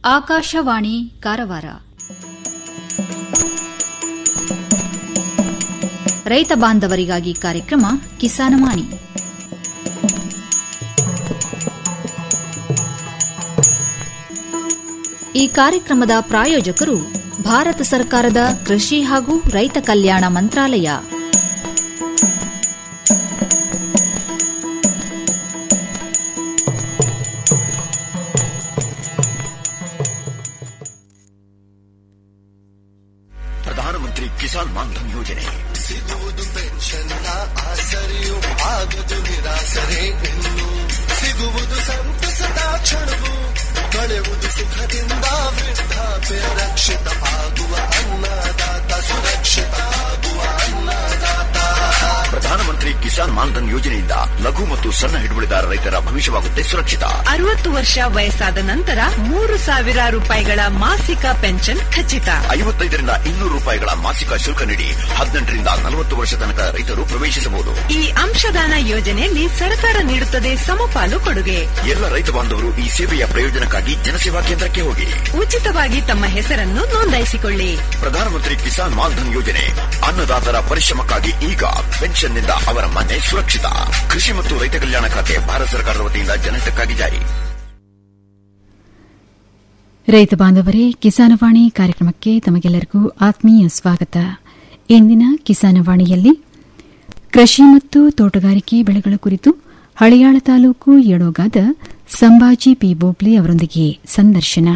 ಆಕಾಶವಾಣಿ ಕಾರವಾರ ರೈತ ಬಾಂಧವರಿಗಾಗಿ ಕಾರ್ಯಕ್ರಮ ಕಿಸಾನವಾಣಿ ಈ ಕಾರ್ಯಕ್ರಮದ ಪ್ರಾಯೋಜಕರು ಭಾರತ ಸರ್ಕಾರದ ಕೃಷಿ ಹಾಗೂ ರೈತ ಕಲ್ಯಾಣ ಮಂತ್ರಾಲಯ ಪ್ರಧಾನಮಂತ್ರಿ ಕಿಸಾನ್ ಮಾನ್ಧನ್ ಯೋಜನೆ ಸಿಗುವುದು ಪೆನ್ಷನ್ನ ಆಸರೆಯು ಆಗದು ನಿರಾಸರೆ ಇನ್ನು ಸಿಗುವುದು ಸಂತಸದ ಕ್ಷಣವು ಕಳೆಯುವುದು ಸುಖದಿಂದ ವೃದ್ಧಾಪ್ಯ ರಕ್ಷಿತ ಆಗುವ ಅನ್ನದಾತ ಸುರಕ್ಷಿತ ಆಗುವ ಅನ್ನದಾತ ಪ್ರಧಾನಮಂತ್ರಿ ಕಿಸಾನ್ ಮಾನ್ಧನ್ ಯೋಜನೆಯಿಂದ ಲಘು ಮತ್ತು ಸಣ್ಣ ಹಿಡುವಳಿದಾರ ರೈತರ ಭವಿಷ್ಯವಾಗುತ್ತೆ ಸುರಕ್ಷಿತ ಅರವತ್ತು ವರ್ಷ ವಯಸ್ಸಾದ ನಂತರ ಮೂರು ಸಾವಿರ ರೂಪಾಯಿಗಳ ಮಾಸಿಕ ಪೆನ್ಷನ್ ಖಚಿತ ಐವತ್ತೈದರಿಂದ ಇನ್ನೂರು ರೂಪಾಯಿಗಳ ಮಾಸಿಕ ಶುಲ್ಕ ನೀಡಿ ಹದಿನೆಂಟರಿಂದ ನಲವತ್ತು ವರ್ಷ ತನಕ ರೈತರು ಪ್ರವೇಶಿಸಬಹುದು ಈ ಅಂಶದಾನ ಯೋಜನೆಯಲ್ಲಿ ಸರ್ಕಾರ ನೀಡುತ್ತದೆ ಸಮಪಾಲು ಕೊಡುಗೆ ಎಲ್ಲ ರೈತ ಬಾಂಧವರು ಈ ಸೇವೆಯ ಪ್ರಯೋಜನಕ್ಕಾಗಿ ಜನಸೇವಾ ಕೇಂದ್ರಕ್ಕೆ ಹೋಗಿ ಉಚಿತವಾಗಿ ತಮ್ಮ ಹೆಸರನ್ನು ನೋಂದಾಯಿಸಿಕೊಳ್ಳಿ ಪ್ರಧಾನಮಂತ್ರಿ ಕಿಸಾನ್ ಮಾನ್ಧನ್ ಯೋಜನೆ ಅನ್ನದಾತರ ಪರಿಶ್ರಮಕ್ಕಾಗಿ ಈಗ ಪೆನ್ಷನ್ನಿಂದ ಅವರ ಮನೆ ಸುರಕ್ಷಿತ ಕೃಷಿ ಮತ್ತು ರೈತ ಕಲ್ಯಾಣ ಖಾತೆ ಭಾರತ ಸರ್ಕಾರದ ವತಿಯಿಂದ ಜನಹಿತಕ್ಕಾಗಿ ಜಾರಿ ರೈತ ಬಾಂಧವರೇ ಕಿಸಾನವಾಣಿ ಕಾರ್ಯಕ್ರಮಕ್ಕೆ ತಮಗೆಲ್ಲರಿಗೂ ಆತ್ಮೀಯ ಸ್ವಾಗತ ಇಂದಿನ ಕಿಸಾನವಾಣಿಯಲ್ಲಿ ಕೃಷಿ ಮತ್ತು ತೋಟಗಾರಿಕೆ ಬೆಳೆಗಳ ಕುರಿತು ಹಳಿಯಾಳ ತಾಲೂಕು ಯಡೋಗಾದ ಸಂಭಾಜಿ ಪಿ ಬೋಬ್ಲಿ ಅವರೊಂದಿಗೆ ಸಂದರ್ಶನ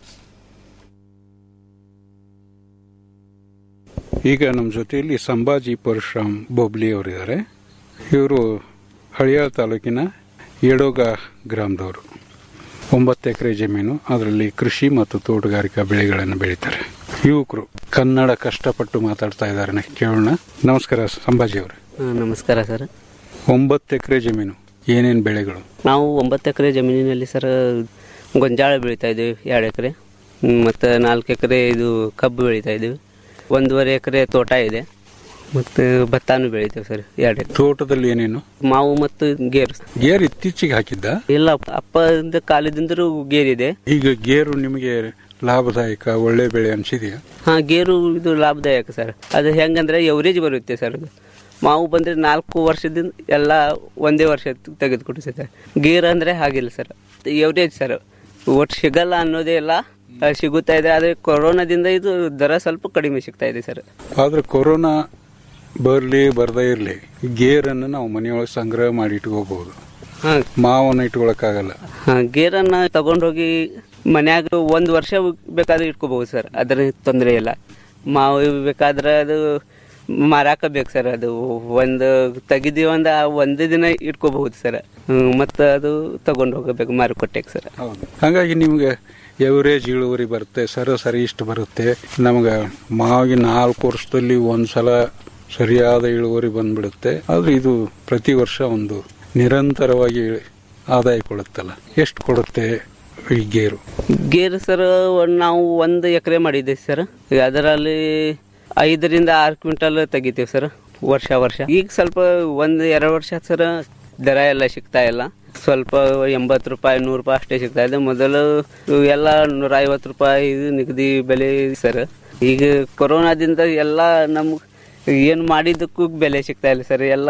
ಈಗ ನಮ್ಮ ಜೊತೆಯಲ್ಲಿ ಸಂಭಾಜಿ ಪರಶುರಾಮ್ ಬೋಬ್ಲಿ ಅವರಿದ್ದಾರೆ ಇವರು ಹಳಿಯಾಳ ತಾಲೂಕಿನ ಯಡೋಗ ಗ್ರಾಮದವರು ಒಂಬತ್ತು ಎಕರೆ ಜಮೀನು ಅದರಲ್ಲಿ ಕೃಷಿ ಮತ್ತು ತೋಟಗಾರಿಕಾ ಬೆಳೆಗಳನ್ನು ಬೆಳೀತಾರೆ ಯುವಕರು ಕನ್ನಡ ಕಷ್ಟಪಟ್ಟು ಮಾತಾಡ್ತಾ ಇದ್ದಾರೆ ಕೇಳೋಣ ನಮಸ್ಕಾರ ಸಂಭಾಜಿ ಅವರು ಹಾ, ನಮಸ್ಕಾರ ಸರ್ ಒಂಬತ್ತು ಎಕರೆ ಜಮೀನು ಏನೇನು ಬೆಳೆಗಳು ನಾವು ಒಂಬತ್ತು ಎಕರೆ ಜಮೀನಿನಲ್ಲಿ ಸರ್ ಗೊಂಜಾಳ ಬೆಳೀತಾ ಇದ್ದೀವಿ ಎರಡು ಎಕರೆ ಮತ್ತು ನಾಲ್ಕು ಎಕರೆ ಇದು ಕಬ್ಬು ಬೆಳೀತಾ ಇದ್ದೀವಿ ಒಂದೂವರೆ ಎಕರೆ ತೋಟ ಇದೆ ಮತ್ತು ಭತ್ತಾನು ಬೆಳಿತೇವೆ ಸರ್ ಎರಡು ಎಕರೆ ತೋಟದಲ್ಲಿ ಏನೇನು ಮಾವು ಮತ್ತು ಗೇರು ಗೇರ್ ಇತ್ತೀಚೆಗೆ ಹಾಕಿದ್ದ ಇಲ್ಲ ಅಪ್ಪದ ಕಾಲದಿಂದಲೂ ಗೇರಿದೆ ಈಗ ಗೇರು ನಿಮಗೆ ಲಾಭದಾಯಕ ಒಳ್ಳೆ ಬೆಳೆ ಅನ್ಸಿದೆಯಾ ಹಾ ಗೇರು ಇದು ಲಾಭದಾಯಕ ಸರ್ ಅದು ಹೆಂಗಂದ್ರೆ ಎವರೇಜ್ ಬರುತ್ತೆ ಸರ್ ಅದು ಮಾವು ಬಂದ್ರೆ ನಾಲ್ಕು ವರ್ಷದಿಂದ ಎಲ್ಲ ಒಂದೇ ವರ್ಷ ತೆಗೆದುಕೊಡುತ್ತೆ ಸರ್ ಗೇರ್ ಅಂದ್ರೆ ಹಾಗಿಲ್ಲ ಸರ್ ಎವರೇಜ್ ಸರ್ ಒಟ್ಟು ಸಿಗಲ್ಲ ಅನ್ನೋದೇ ಇಲ್ಲ ಅದು ಸಿಗುತ್ತಾ ಇದೆ ಆದರೆ ಕೊರೋನಾದಿಂದ ಇದು ದರ ಸ್ವಲ್ಪ ಕಡಿಮೆ ಸಿಗ್ತಾ ಇದೆ ಸರ್ ಆದ್ರೆ ಕೊರೋನಾ ಬರ್ಲಿ ಬರ್ದೇ ಇರ್ಲಿ ಗೇರನ್ನು ನಾವು ಮನೆಯೊಳಗೆ ಸಂಗ್ರಹ ಮಾಡಿ ಇಟ್ಕೋಬಹುದು ಹಾ ಮಾವನ್ನ ಇಟ್ಕೊಳಕ್ಕಾಗಲ್ಲ ಹಾ ಗೇರನ್ನ ತಗೊಂಡೋಗಿ ಮನ್ಯಾಗ ಒಂದು ವರ್ಷ ಬೇಕಾದ್ರೆ ಇಟ್ಕೋಬಹುದು ಸರ್ ಅದರ ತೊಂದರೆ ಇಲ್ಲ ಮಾವು ಬೇಕಾದ್ರೆ ಅದು ಮಾರಾಕ ಬೇಕು ಸರ್ ಅದು ಒಂದು ತೆಗಿದೀವಿ ಒಂದು ಒಂದೇ ದಿನ ಇಟ್ಕೋಬಹುದು ಸರ್ ಮತ್ತು ಅದು ತಗೊಂಡು ಹೋಗಬೇಕು ಮಾರುಕಟ್ಟೆಗೆ ಸರ್ ಹಾಗಾಗಿ ನಿಮ್ಗೆ ಎವರೇಜ್ ಇಳುವರಿ ಬರುತ್ತೆ ಸರಾಸರಿ ಇಷ್ಟು ಬರುತ್ತೆ ನಮ್ಗೆ ಮಾವಿಗೆ ನಾಲ್ಕು ವರ್ಷದಲ್ಲಿ ಒಂದ್ಸಲ ಸರಿಯಾದ ಇಳುವರಿ ಬಂದ್ಬಿಡುತ್ತೆ ಆದ್ರೆ ಇದು ಪ್ರತಿ ವರ್ಷ ಒಂದು ನಿರಂತರವಾಗಿ ಆದಾಯ ಕೊಡುತ್ತಲ್ಲ ಎಷ್ಟು ಕೊಡುತ್ತೆ ಈ ಗೇರು ಗೇರು ಸರ್ ಒಂದ್- ನಾವು ಒಂದು ಎಕರೆ ಮಾಡಿದ್ದೇವೆ ಸರ್ ಅದರಲ್ಲಿ ಐದರಿಂದ ಆರು ಕ್ವಿಂಟಲ್ ತೆಗಿತೀವಿ ಸರ್ ವರ್ಷ ವರ್ಷ ಈಗ ಸ್ವಲ್ಪ ಒಂದು ಎರಡು ವರ್ಷ ಸರ್ ದರ ಎಲ್ಲ ಸಿಗ್ತಾ ಇಲ್ಲ ಸ್ವಲ್ಪ ಎಂಬತ್ತು ರೂಪಾಯಿ ನೂರು ರೂಪಾಯಿ ಅಷ್ಟೇ ಸಿಗ್ತಾ ಇದೆ ಮೊದಲು ಎಲ್ಲ ನೂರ ಐವತ್ತು ರೂಪಾಯಿ ಇದು ನಿಗದಿ ಬೆಲೆ ಸರ್ ಈಗ ಕೊರೋನಾದಿಂದ ಎಲ್ಲ ನಮ್ಗೆ ಏನು ಮಾಡಿದ್ದಕ್ಕೂ ಬೆಲೆ ಸಿಗ್ತಾ ಇಲ್ಲ ಸರ್ ಎಲ್ಲ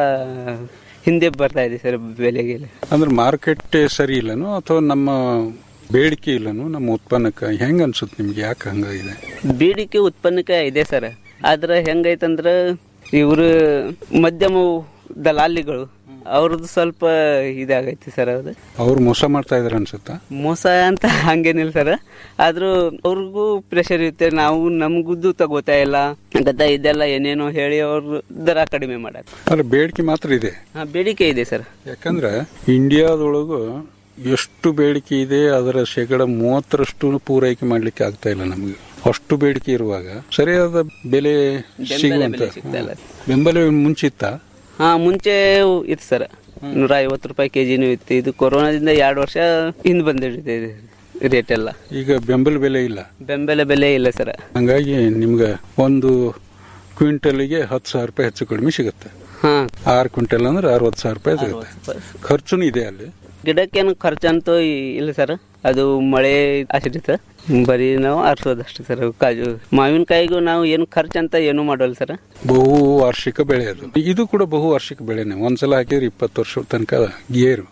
ಹಿಂದೆ ಬರ್ತಾ ಇದೆ ಸರ್ ಬೆಲೆಗೆ ಅಂದ್ರೆ ಮಾರ್ಕೆಟ್ ಸರಿ ಇಲ್ಲನೋ ಅಥವಾ ನಮ್ಮ ಬೇಡಿಕೆ ಇಲ್ಲನೋ ನಮ್ಮ ಉತ್ಪನ್ನಕ್ಕೆ ಹೆಂಗ ಅನ್ಸುತ್ತೆ ನಿಮ್ಗೆ ಯಾಕೆ ಹಂಗಾಗಿದೆ ಬೇಡಿಕೆ ಉತ್ಪನ್ನಕ್ಕೆ ಇದೆ ಸರ್ ಆದ್ರೆ ಹೆಂಗೈತಂದ್ರ ಇವರು ಮಧ್ಯಮ ದಲಾಲಿಗಳು ಅವ್ರದ್ದು ಸ್ವಲ್ಪ ಇದಾಗೈತಿ ಸರ್ ಅದು ಅವ್ರು ಮೋಸ ಮಾಡ್ತಾ ಇದಾರೆ ಅನ್ಸುತ್ತಾ ಮೋಸ ಅಂತ ಹಂಗೇನಿಲ್ಲ ಸರ್ ಆದ್ರೂ ಅವ್ರಿಗೂ ಪ್ರೆಷರ್ ಇರುತ್ತೆ ನಾವು ನಮ್ಗುದ್ದು ತಗೋತಾ ಇಲ್ಲ ಗದ್ದ ಇದೆಲ್ಲ ಏನೇನೋ ಹೇಳಿ ಅವ್ರು ದರ ಕಡಿಮೆ ಮಾಡಕ್ ಆದ್ರೆ ಬೇಡಿಕೆ ಮಾತ್ರ ಇದೆ ಹಾ ಬೇಡಿಕೆ ಇದೆ ಸರ್ ಯಾಕಂದ್ರೆ ಇಂಡಿಯಾದೊಳಗು ಎಷ್ಟು ಬೇಡಿಕೆ ಇದೆ ಅದರ ಶೇಕಡ ಮೂವತ್ತರಷ್ಟು ಪೂರೈಕೆ ಮಾಡ್ಲಿಕ್ಕೆ ಆಗ್ತಾ ಇಲ್ಲ ನಮಗೆ ಅಷ್ಟು ಬೇಡಿಕೆ ಇರುವಾಗ ಸರಿಯಾದ ಬೆಲೆ ಸಿಗುವಂತ ಬೆಲೆ ಸಿಗ್ತಾ ಇಲ್ಲ. ಬೆಂಬಲ ಮುಂಚಿತ್ತ ಹಾ ಮುಂಚೆ ಇತ್ತು ಸರ್ ನೂರ ಐವತ್ತು ರೂಪಾಯಿ ಕೆಜಿನೂ ಇತ್ತು ಇದು ಕೊರೋನಾದಿಂದ ಎರಡು ವರ್ಷ ಹಿಂದ್ ಬಂದಿದೆ ರೇಟ್ ಎಲ್ಲ ಈಗ ಬೆಂಬಲ ಬೆಲೆ ಇಲ್ಲ ಬೆಂಬಲ ಬೆಲೆ ಇಲ್ಲ ಸರ್ ಹಂಗಾಗಿ ನಿಮ್ಗೆ ಒಂದು ಕ್ವಿಂಟಲ್ಗೆ ಹತ್ತು ಸಾವಿರ ರೂಪಾಯಿ ಹೆಚ್ಚು ಕಡಿಮೆ ಸಿಗುತ್ತೆ ಹಾ ಆರು ಕ್ವಿಂಟಲ್ ಅಂದ್ರೆ ಅರವತ್ತು ಸಾವಿರ ರೂಪಾಯಿ ಸಿಗುತ್ತೆ ಖರ್ಚುನು ಇದೆ ಅಲ್ಲಿ ಗಿಡಕ್ಕೇನು ಖರ್ಚಂತೂ ಇಲ್ಲ ಸರ್ ಅದು ಮಳೆ ಆಶ್ರಿತ ಬರೀ ನಾವು ಆರಿಸೋದಷ್ಟೇ ಸರ್ ಕಾಜು ಮಾವಿನಕಾಯಿಗೂ ನಾವು ಏನು ಖರ್ಚು ಅಂತ ಏನು ಮಾಡೋಲ್ಲ ಸರ್ ಬಹು ವಾರ್ಷಿಕ ಬೆಳೆ ಅದು ಇದು ಕೂಡ ಬಹು ವಾರ್ಷಿಕ ಬೆಳೆನೆ ಒಂದ್ಸಲ ಹಾಕಿದ್ರೆ ಇಪ್ಪತ್ತು ವರ್ಷ ತನಕ ಗೇರು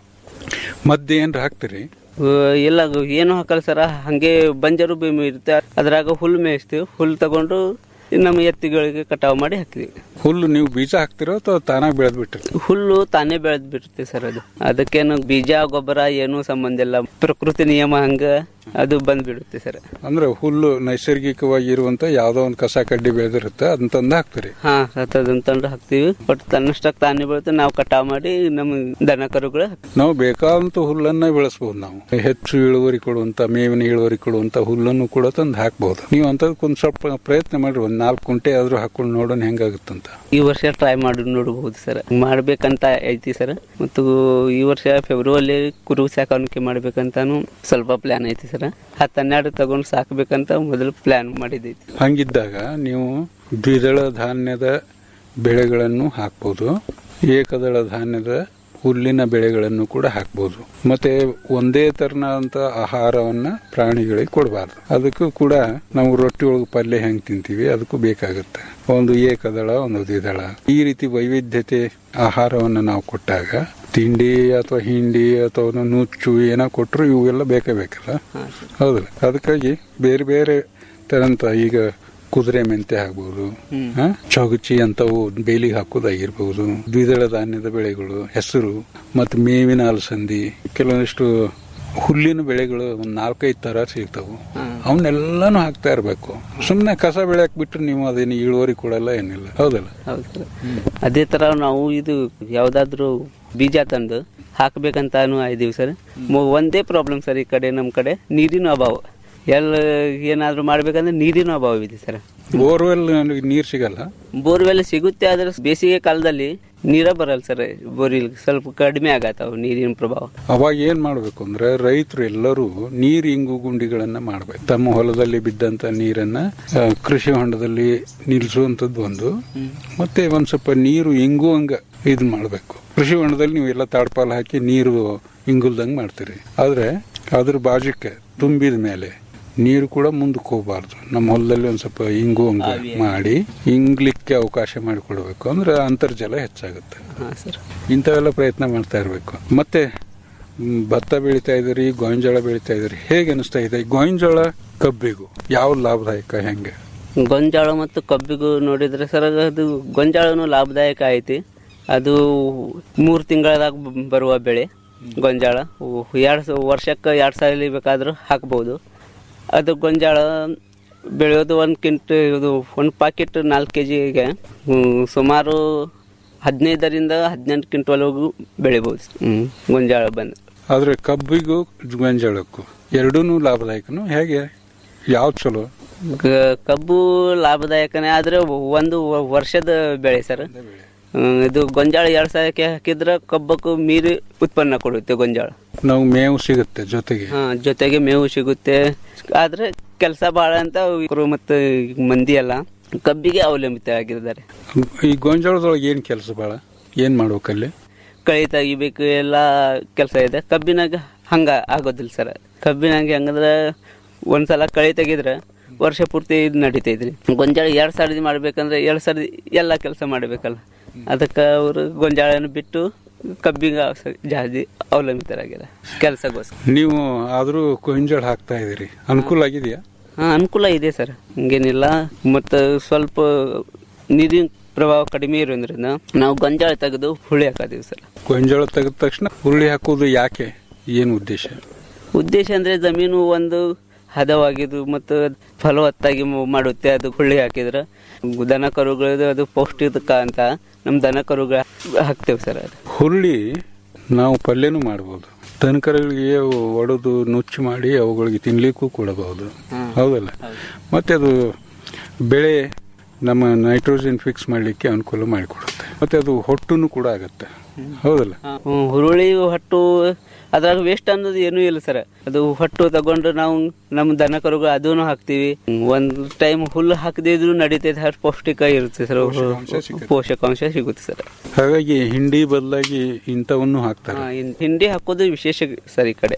ಮಧ್ಯೆ ಏನ್ರ ಹಾಕ್ತೀರಿ ಆ, ಇಲ್ಲ ಅದು ಏನು ಹಾಕಲ್ಲ ಸರ ಹಂಗೆ ಬಂಜರು ಭೂಮಿ ಇರುತ್ತೆ ಅದ್ರಾಗ ಹುಲ್ಲು ಮೇಯಿಸ್ತೀವಿ ಹುಲ್ಲು ತಗೊಂಡು ನಮ್ಮ ಎತ್ತಿಗಳಿಗೆ ಕಟಾವು ಮಾಡಿ ಹಾಕ್ತೀವಿ ಹುಲ್ಲು ನೀವು ಬೀಜ ಹಾಕ್ತಿರೋ ಅಥವಾ ತಾನಾಗಿ ಬೆಳೆದ್ ಬಿಟ್ಟಿರ್ತೀರಿ ಹುಲ್ಲು ತಾನೇ ಬೆಳೆದ್ ಬಿಡುತ್ತೆ ಸರ್ ಅದು ಅದಕ್ಕೇನು ಬೀಜ ಗೊಬ್ಬರ ಏನೂ ಸಂಬಂಧ ಇಲ್ಲ ಪ್ರಕೃತಿ ನಿಯಮ ಹಂಗ ಅದು ಬಂದ್ ಬಿಡುತ್ತೆ ಸರ್ ಅಂದ್ರೆ ಹುಲ್ಲು ನೈಸರ್ಗಿಕವಾಗಿ ಇರುವಂತ ಯಾವ್ದೋ ಒಂದು ಕಸ ಕಡ್ಡಿ ಬೆಳೆದಿರುತ್ತೆ ಅದನ್ನ ತಂದು ಹಾಕ್ತೀರಿ ಹಾ ಅದನ್ನ ತಂದು ಹಾಕ್ತಿವಿ ಬಟ್ ತನ್ನಷ್ಟಕ್ಕೆ ತಾನೇ ಬೀಳುತ್ತೆ ನಾವು ಕಟಾವು ಮಾಡಿ ನಮ್ಮ ದನ ಕರುಗಳು ನಾವು ಬೇಕಾದಂತ ಹುಲ್ಲನ್ನ ಬೆಳೆಸಬಹುದು ನಾವು ಹೆಚ್ಚು ಇಳುವರಿ ಕೊಡುವಂತ ಮೇವಿನ ಇಳುವರಿ ಕೊಡುವಂತ ಹುಲ್ಲನ್ನು ಕೂಡ ತಂದು ಹಾಕಬಹುದು ನೀವು ಅಂತದಕ್ಕೊಂದ್ ಸ್ವಲ್ಪ ಪ್ರಯತ್ನ ಮಾಡ್ರಿ ಒಂದ್ ನಾಲ್ಕು ಕುಂಟೆ ಆದ್ರೂ ಹಾಕೊಂಡು ನೋಡೋಣ ಹೆಂಗಾಗುತ್ತಂತ ಈ ವರ್ಷ ಟ್ರೈ ಮಾಡಿ ನೋಡಬಹುದು ಸರ್ ಮಾಡ್ಬೇಕಂತ ಐತಿ ಸರ್ ಮತ್ತು ಈ ವರ್ಷ ಫೆಬ್ರವರಿ ಕುರು ಸಾಕಾಣಿಕೆ ಮಾಡ್ಬೇಕಂತಾನು ಸ್ವಲ್ಪ ಪ್ಲಾನ್ ಐತಿ ಸರ್ ಹತ್ತು ಹನ್ನೆರಡು ತಗೊಂಡು ಸಾಕ್ಬೇಕಂತ ಮೊದಲು ಪ್ಲಾನ್ ಮಾಡಿದ್ದೈತಿ ಹಂಗಿದ್ದಾಗ ನೀವು ದ್ವಿದಳ ಧಾನ್ಯದ ಬೆಳೆಗಳನ್ನು ಹಾಕ್ಬೋದು ಏಕದಳ ಧಾನ್ಯದ ಹುಲ್ಲಿನ ಬೆಳೆಗಳನ್ನು ಕೂಡ ಹಾಕ್ಬೋದು ಮತ್ತೆ ಒಂದೇ ತರನಾದಂತ ಆಹಾರವನ್ನ ಪ್ರಾಣಿಗಳಿಗೆ ಕೊಡಬಾರ್ದು ಅದಕ್ಕೂ ಕೂಡ ನಾವು ರೊಟ್ಟಿ ಒಳಗೆ ಪಲ್ಯ ಹೆಂಗ್ ತಿಂತೀವಿ ಅದಕ್ಕೂ ಬೇಕಾಗುತ್ತೆ ಒಂದು ಏಕದಳ ಒಂದು ದ್ವಿದಳ ಈ ರೀತಿ ವೈವಿಧ್ಯತೆ ಆಹಾರವನ್ನು ನಾವು ಕೊಟ್ಟಾಗ ತಿಂಡಿ ಅಥವಾ ಹಿಂಡಿ ಅಥವಾ ಒಂದು ನುಚ್ಚು ಏನೋ ಕೊಟ್ಟರು ಇವೆಲ್ಲ ಬೇಕೇ ಬೇಕಲ್ಲ ಹೌದಲ್ಲ ಅದಕ್ಕಾಗಿ ಬೇರೆ ಬೇರೆ ತರಂತ ಈಗ ಕುದುರೆ ಮೆಂತೆ ಆಗ್ಬಹುದು ಹ? ಚೌಗಚಿ ಅಂತವು ಬೇಲಿಗೆ ಹಾಕೋದಾಗಿರ್ಬಹುದು ದ್ವಿದಳ ಧಾನ್ಯದ ಬೆಳೆಗಳು ಹೆಸರು ಮತ್ತು ಮೇವಿನ ಅಲಸಂದಿ ಕೆಲವೊಂದಿಷ್ಟು ಹುಲ್ಲಿನ ಬೆಳೆಗಳು ಒಂದ್ ನಾಲ್ಕೈದು ತರ ಸಿಗ್ತಾವು ಅವನ್ನೆಲ್ಲಾನು ಹಾಕ್ತಾ ಇರ್ಬೇಕು ಸುಮ್ಮನೆ ಕಸ ಬೆಳೆಯಕ್ ಬಿಟ್ರೆ ನೀವು ಅದೇನು ಇಳುವರಿ ಕೊಡಲ್ಲ ಏನಿಲ್ಲ ಹೌದಲ್ಲ ಹೌದು ಸರ್ ಅದೇ ತರ ನಾವು ಇದು ಯಾವ್ದಾದ್ರು ಬೀಜ ತಂದು ಹಾಕ್ಬೇಕಂತಾನು ಇದೀವಿ ಸರ್ ಮೊ- ಒಂದೇ ಪ್ರಾಬ್ಲಮ್ ಸರ್ ಈ ಕಡೆ ನಮ್ಮ ಕಡೆ ನೀರಿನ ಅಭಾವ ಎಲ್ಲ ಏನಾದ್ರು ಮಾಡ್ಬೇಕಂದ್ರೆ ನೀರಿನ ಅಭಾವ ಇದೆ ಸರ್ ಬೋರ್ವೆಲ್ ನೀರ್ ಸಿಗಲ್ಲ ಬೋರ್ವೆಲ್ ಸಿಗುತ್ತೆ ಆದ್ರೆ ಬೇಸಿಗೆ ಕಾಲದಲ್ಲಿ ನೀರ ಬರಲ್ಲ ಸರ್ ಬೋರಿಲ್ ಸ್ವಲ್ಪ ಕಡಿಮೆ ಆಗತ್ತಾವ ನೀರಿನ ಪ್ರಭಾವ ಅವಾಗ ಏನ್ ಮಾಡ್ಬೇಕು ಅಂದ್ರೆ ರೈತರು ಎಲ್ಲರೂ ನೀರ್ ಇಂಗು ಗುಂಡಿಗಳನ್ನ ಮಾಡ್ಬೇಕು ತಮ್ಮ ಹೊಲದಲ್ಲಿ ಬಿದ್ದಂತ ನೀರನ್ನ ಆ, ಕೃಷಿ ಹೊಂಡದಲ್ಲಿ ನಿಲ್ಸುವಂತದ್ದು ಒಂದು ಮತ್ತೆ ಒಂದ್ ಸ್ವಲ್ಪ ನೀರು ಇಂಗುವಂಗ ಇದ್ ಮಾಡ್ಬೇಕು ಕೃಷಿ ಹೊಂಡದಲ್ಲಿ ನೀವು ಎಲ್ಲ ತಾಡ್ಪಾಲ್ ಹಾಕಿ ನೀರು ಇಂಗುಲ್ದಂಗ್ ಮಾಡ್ತೀರಿ ಆದ್ರೆ ಅದ್ರ ಬಾಜುಕ್ಕೆ ತುಂಬಿದ ಮೇಲೆ ನೀರು ಕೂಡ ಮುಂದಕ್ಕೆ ಹೋಗಬಾರ್ದು ನಮ್ಮ ಹೊಲದಲ್ಲಿ ಒಂದ್ ಸ್ವಲ್ಪ ಇಂಗುವಂಗ ಮಾಡಿ ಇಂಗ್ಲಿಕ್ಕೆ ಅವಕಾಶ ಮಾಡಿಕೊಡ್ಬೇಕು ಅಂದ್ರೆ ಅಂತರ್ಜಲ ಹೆಚ್ಚಾಗುತ್ತೆ ಹಾ ಸರ್ ಇಂಥವೆಲ್ಲ ಪ್ರಯತ್ನ ಮಾಡ್ತಾ ಇರಬೇಕು ಮತ್ತೆ ಮ್, ಭತ್ತ ಬೆಳಿತಾ ಇದ್ರಿ ಗೋವಿನಜೋಳ ಬೆಳಿತಾ ಇದ್ರಿ ಹೇಗೆ ಅನಿಸ್ತಾ ಇದೆ ಗೋವಿನಜೋಳ ಕಬ್ಬಿಗೂ ಯಾವ ಲಾಭದಾಯಕ ಹೆಂಗೆ ಗೊಂಜಾಳ ಮತ್ತು ಕಬ್ಬಿಗೂ ನೋಡಿದ್ರೆ ಸರ್ ಅದು ಗೊಂಜಾಳನು ಲಾಭದಾಯಕ ಐತಿ ಅದು ಮೂರು ತಿಂಗಳದಾಗ ಬ- ಬರುವ ಬೆಳೆ ಗೊಂಜಾಳ ಎರಡು ವರ್ಷಕ್ಕೆ ಎರಡು ಸಾವಿರ ಬೇಕಾದ್ರೂ ಹಾಕ್ಬೋದು ಅದು ಗೊಂಜಾಳ ಬೆಳೆಯೋದು ಒಂದು ಕಿಂಟ್ ಇದು ಒಂದು ಪಾಕೆಟ್ ನಾಲ್ಕು ಕೆ ಜಿಗೆ ಸುಮಾರು ಹದಿನೈದರಿಂದ ಹದಿನೆಂಟು ಕ್ವಿಂಟಲ್ವರೆಗೂ ಬೆಳಿಬೋದು ಹ್ಮ್, ಗೊಂಜಾಳ ಬಂದು ಆದ್ರೆ ಕಬ್ಬಿಗೂ ಗೋವಿನಜೋಳಕ್ಕೂ ಎರಡೂ ಲಾಭದಾಯಕನು ಹೇಗೆ ಯಾವ್ದು ಚಲೋ ಗ- ಕಬ್ಬು ಲಾಭದಾಯಕನೇ ಆದ್ರೆ ಒಂದು ವ- ವರ್ಷದ ಬೆಳೆ ಸರ್ ಹ್ಮ್, ಇದು ಗೊಂಜಾಳ ಎರಡ್ ಸಾವಿರಕ್ಕೆ ಹಾಕಿದ್ರೆ ಕಬ್ಬಕ್ಕೂ ಮೀರಿ ಉತ್ಪನ್ನ ಕೊಡುತ್ತೆ ಗೊಂಜಾಳ ನಾವು ಮೇವು ಸಿಗುತ್ತೆ ಜೊತೆಗೆ ಹಾ ಜೊತೆಗೆ ಮೇವು ಸಿಗುತ್ತೆ ಆದ್ರೆ ಕೆಲಸ ಬಹಳ ಅಂತ ಇವ್ರು ಮತ್ತೆ ಮಂದಿ ಎಲ್ಲ ಕಬ್ಬಿಗೆ ಅವಲಂಬಿತ ಆಗಿದ್ದಾರೆ ಈ ಗೋವಿನಜೋಳದೊಳಗೆ ಏನ್ ಕೆಲಸ ಬಾಳ ಏನ್ ಮಾಡ್ಬೇಕಲ್ಲಿ ಕಳೆ ತೆಗಿಬೇಕು ಎಲ್ಲ ಕೆಲಸ ಇದೆ ಕಬ್ಬಿನಾಗ ಹಂಗ ಆಗೋದಿಲ್ಲ ಸರ್ ಕಬ್ಬಿನಾಗ ಹೆಂಗಂದ್ರೆ ಒಂದ್ಸಲ ಕಳೆ ತೆಗಿದ್ರೆ ವರ್ಷ ಪೂರ್ತಿ ಇದು ನಡೀತೈತ್ರಿ ಗೊಂಜಾಳ ಎರಡ್ ಸಾವಿರದ ಮಾಡ್ಬೇಕಂದ್ರೆ ಎರಡ್ ಸಾವಿರದ ಎಲ್ಲ ಕೆಲಸ ಮಾಡ್ಬೇಕಲ್ಲ ಅದಕ್ಕೆ ಅವರು ಗೊಂಜಾಳನ ಬಿಟ್ಟು ಕಬ್ಬಿಗೆ ಸ- ಜಾಸ್ತಿ ಅವಲಂಬಿತರಾಗ್ಯಾರ ಕೆಲಸಗೋಸ್ಕರ ನೀವು ಆದ್ರೂ ಗೋವಿನಜೋಳ ಹಾಕ್ತಾ ಇದೀರಿ ಅನುಕೂಲ ಆಗಿದೆಯಾ ಹಾ ಅನುಕೂಲ ಇದೆ ಸರ್ ಹಂಗೇನಿಲ್ಲ ಮತ್ತು ಸ್ವಲ್ಪ ನೀರಿನ ಪ್ರಭಾವ ಕಡಿಮೆ ಇರೋದ್ರಿಂದ ನಾವು ಗೊಂಜಾಳ ತೆಗೆದು ಹುಳಿ ಹಾಕೋದೀವಿ ಸರ್ ಗೋವಿನಜೋಳ ತೆಗೆದ ತಕ್ಷಣ ಹುರುಳಿ ಹಾಕೋದು ಯಾಕೆ ಏನು ಉದ್ದೇಶ ಉದ್ದೇಶ ಅಂದ್ರೆ ಜಮೀನು ಒಂದು ಹದವಾಗಿದ್ದು ಮತ್ತು ಫಲವತ್ತಾಗಿ ಮ- ಮಾಡುತ್ತೆ ಅದು ಹುಳ್ಳಿ ಹಾಕಿದ್ರೆ ದನ ಕರುಗಳದು ಅದು ಪೌಷ್ಟಿಕ ಅಂತ ನಮ್ಮ ದನ ಕರುಗಳು ಹಾಕ್ತೇವೆ ಸರ್ ಅದು ಹುರುಳಿ ನಾವು ಪಲ್ಯನೂ ಮಾಡ್ಬೋದು ದನಕರುಗಳಿಗೆ ಒಡೆದು ನುಚ್ಚು ಮಾಡಿ ಅವುಗಳಿಗೆ ತಿನ್ಲಿಕ್ಕೂ ಕೊಡಬಹುದು ಹೌದಲ್ಲ ಮತ್ತೆ ಅದು ಬೆಳೆ ನಮ್ಮ ನೈಟ್ರೋಜನ್ ಫಿಕ್ಸ್ ಮಾಡಲಿಕ್ಕೆ ಅನುಕೂಲ ಮಾಡಿಕೊಡುತ್ತೆ ಮತ್ತೆ ಅದು ಹೊಟ್ಟುನು ಕೂಡ ಆಗತ್ತೆ ಹೌದಲ್ಲ ಹ್ಮ್, ಹುರುಳಿ ಹೊಟ್ಟು ಅದ್ರಾಗ ವೇಸ್ಟ್ ಅನ್ನೋದು ಏನೂ ಇಲ್ಲ ಸರ್ ಅದು ಹೊಟ್ಟು ತಗೊಂಡು ನಾವು ನಮ್ಮ ದನ ಕರುಗಳು ಅದನ್ನು ಹಾಕ್ತಿವಿ ಹ್ಮ್, ಒಂದ್ ಟೈಮ್ ಹುಲ್ಲು ಹಾಕದಿದ್ರು ನಡೀತೈತೆ ಅಷ್ಟು ಪೌಷ್ಟಿಕ ಇರುತ್ತೆ ಸರ್ ಪೋಷಕಾಂಶ ಸಿಗುತ್ತೆ. ಪೋಷಕಾಂಶ ಸಿಗುತ್ತೆ ಸರ್ ಹಾಗಾಗಿ ಹಿಂಡಿ ಬದಲಾಗಿ ಇಂಥವನ್ನು ಹಾಕ್ತಾರೆ ಹಾ, ಇನ್- ಹಿಂಡಿ ಹಾಕೋದು ವಿಶೇಷ ಸರ್ ಈ ಕಡೆ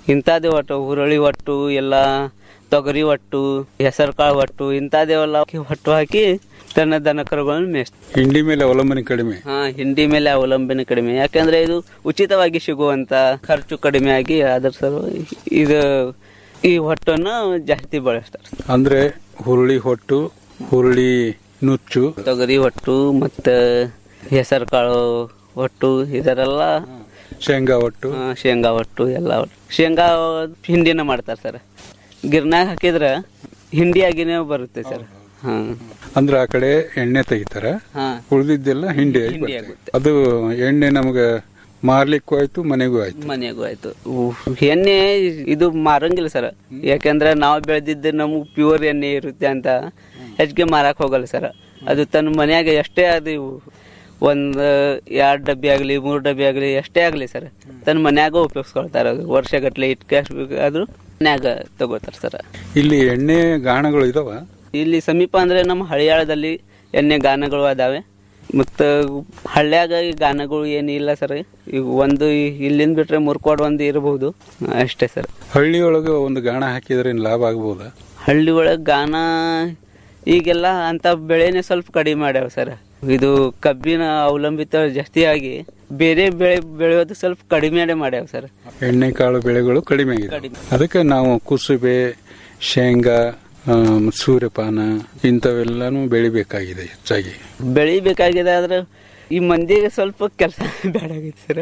ಇಂಥದ್ದೇ ಒಟ್ಟು ಹುರುಳಿ ಒಟ್ಟು ಎಲ್ಲ ತೊಗರಿ ಒಟ್ಟು ಹೆಸರು ಕಾಳು ಒಟ್ಟು ಇಂಥದ್ದೇವೆಲ್ಲ ಒಟ್ಟು ಹಾಕಿ ತನ್ನ ದನ ಕರುಗಳನ್ನು ಮೇಯಿಸ್ ಹಿಂಡಿ ಮೇಲೆ ಅವಲಂಬನೆ ಕಡಿಮೆ ಹಾ ಹಿಂಡಿ ಮೇಲೆ ಅವಲಂಬನೆ ಕಡಿಮೆ ಯಾಕಂದ್ರೆ ಇದು ಉಚಿತವಾಗಿ ಸಿಗುವಂತ ಖರ್ಚು ಕಡಿಮೆ ಆಗಿ ಅದರ ಸಲುವಾಗಿ ಇದು ಈ ಹೊಟ್ಟನ್ನು ಜಾಸ್ತಿ ಬಳಸ್ತಾರೆ ಅಂದ್ರೆ ಹುರುಳಿ ಹೊಟ್ಟು ಹುರುಳಿ ನುಚ್ಚು ತೊಗರಿ ಹೊಟ್ಟು ಮತ್ತು ಹೆಸರು ಕಾಳು ಹೊಟ್ಟು ಇದರೆಲ್ಲ ಶೇಂಗಾ ಹೊಟ್ಟು ಆ, ಶೇಂಗಾ ಒಟ್ಟು ಎಲ್ಲ ಒಟ್ಟು ಶೇಂಗಾ ಹಿಂಡಿನ ಮಾಡ್ತಾರೆ ಸರ್ ಗಿರ್ನಾಗ ಹಾಕಿದ್ರೆ ಹಿಂಡಿಯಾಗಿನೇ ಬರುತ್ತೆ ಸರ್ ಹಾ ಅಂದ್ರೆ ಆ ಕಡೆ ಎಣ್ಣೆ ತೆಗಿತಾರ ಹಾ ಉಳಿದಿದ್ದೆಲ್ಲ ಹಿಂಡಿ ಆಗಿ ಹಿಂಡಿ ಬರ್ತದೆ. ಆಗುತ್ತೆ. ಅದು ಎಣ್ಣೆ ನಮ್ಗೆ ಮಾರ್ಲಿಕ್ಕೂ ಆಯ್ತು ಮನೆಗೂ ಆಯ್ತು ಮನೆಗೂ ಆಯ್ತು ಉಹ್, ಎಣ್ಣೆ ಇದು ಮಾರಂಗಿಲ್ಲ ಸರ್ ಯಾಕಂದ್ರೆ ನಾವು ಬೆಳೆದಿದ್ದು ನಮ್ಗೆ ಪ್ಯೂರ್ ಎಣ್ಣೆ ಇರುತ್ತೆ ಅಂತ ಹೆಚ್ಚಿಗೆ ಮಾರಕ್ ಹೋಗಲ್ಲ ಸರ್ ಅದು ತನ್ನ ಮನ್ಯಾಗ ಎಷ್ಟೇ ಅದು ಒಂದು ಎರಡು ಡಬ್ಬಿ ಆಗಲಿ ಮೂರು ಡಬ್ಬಿ ಆಗಲಿ ಎಷ್ಟೇ ಆಗಲಿ ಸರ್ ತನ್ನ ಮನ್ಯಾಗ ಉಪಯೋಗಿಸ್ಕೊಳ್ತಾರೆ ಅದು ವರ್ಷಗಟ್ಲೆ ಇಟ್ಕಾದ್ರು ಮನ್ಯಾಗ ತಗೋತಾರೆ ಸರ್ ಇಲ್ಲಿ ಎಣ್ಣೆ ಗಾಣಗಳು ಇದಾವ ಇಲ್ಲಿ ಸಮೀಪ ಅಂದ್ರೆ ನಮ್ಮ ಹಳಿಯಾಳದಲ್ಲಿ ಎಣ್ಣೆ ಗಾನಗಳು ಅದಾವೆ ಮತ್ತು ಹಳ್ಳ್ಯಾಗ ಈ ಗಾನಗಳು ಏನಿಲ್ಲ ಸರ್ ಈಗ ಒಂದು ಈ- ಇಲ್ಲಿಂದ ಬಿಟ್ರೆ ಮುರ್ಕೋಡ್ ಒಂದು ಇರಬಹುದು ಅಷ್ಟೇ ಸರ್ ಹಳ್ಳಿಯೊಳಗೆ ಒಂದು ಗಾಣ ಹಾಕಿದ್ರೆ ಏನ್ ಲಾಭ ಆಗ್ಬೋದಾ ಹಳ್ಳಿ ಒಳಗೆ ಗಾನ ಈಗೆಲ್ಲ ಅಂತ ಬೆಳೆನೇ ಸ್ವಲ್ಪ ಕಡಿಮೆ ಮಾಡ್ಯಾವ ಸರ್ ಇದು ಕಬ್ಬಿನ ಅವಲಂಬಿತ ಜಾಸ್ತಿ ಆಗಿ ಬೇರೆ ಬೆಳೆ ಬೆಳೆಯೋದು ಸ್ವಲ್ಪ ಕಡಿಮೆ ಮಾಡ್ಯಾವ ಸರ್ ಎಣ್ಣೆ ಕಾಳು ಬೆಳೆಗಳು ಕಡಿಮೆ ಆಗಿದೆ ಕಡಿಮೆ. ಅದಕ್ಕೆ ನಾವು ಕುಸುಬೆ ಶೇಂಗಾ ಆ, ಸೂರ್ಯಪಾನ ಇಂಥವೆಲ್ಲಾನು ಬೆಳಿಬೇಕಾಗಿದೆ ಹೆಚ್ಚಾಗಿ ಬೆಳಿಬೇಕಾಗಿದೆ ಆದ್ರೆ ಈ ಮಂದಿಗೆ ಸ್ವಲ್ಪ ಕೆಲಸ ಬೇಡಾಗಿತ್ತು ಸರ್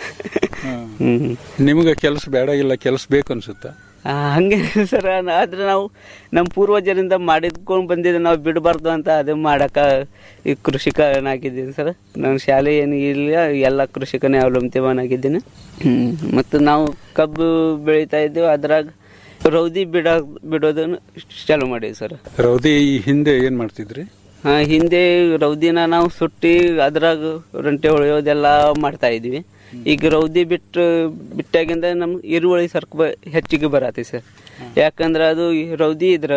ಹ್ಮ್ ನಿಮ್ಗೆ ಕೆಲಸ ಬೇಡಾಗಿಲ್ಲ ಕೆಲಸ ಬೇಕು ಅನ್ಸುತ್ತಾ ಆ, ಹಂಗೆ ಸರ್ ಆದ್ರೆ ನಾವು ನಮ್ಮ ಪೂರ್ವಜರಿಂದ ಮಾಡಿದ್ಕೊಂಡು ಬಂದಿದ್ದೆ ನಾವು ಬಿಡಬಾರ್ದು ಅಂತ ಅದು ಮಾಡಕ ಈ ಕೃಷಿಕನಾಗಿದ್ದೀನಿ ಸರ್ ನನ್ನ ಶಾಲೆ ಏನು ಇಲ್ಲ ಎಲ್ಲ ಕೃಷಿಕನೇ ಅವಲಂಬಿತವನಾಗಿದ್ದೀನಿ ಹ್ಮ್. ಮತ್ತು ನಾವು ಕಬ್ಬು ಬೆಳೀತಾ ಇದ್ದೇವೆ ಅದ್ರಾಗ ರೌದಿ ಬಿಡ ಬಿಡೋದನ್ನು ಚಾಲು ಮಾಡೀವಿ ಸರ್ ರೌದಿ ಈ ಹಿಂದೆ ಏನ್ ಮಾಡ್ತಿದ್ರಿ ಆ, ಹಿಂದೆ ರೌದಿನ ನಾವು ಸುಟ್ಟಿ ಅದ್ರಾಗ ರಂಟೆ ಹೊಳೆಯೋದೆಲ್ಲ ಮಾಡ್ತಾ ಇದ್ವಿ ಈಗ ರೌದಿ ಬಿಟ್ಟು ಬಿಟ್ಟಾಗಿಂದ ನಮ್ ಈರುಳ್ಳಿ ಸರ್ಕ ಬ- ಹೆಚ್ಚಿಗೆ ಬರತ್ತೆ ಸರ್ ಯಾಕಂದ್ರೆ ಅದು ಈ ರೌದಿ ಇದ್ರ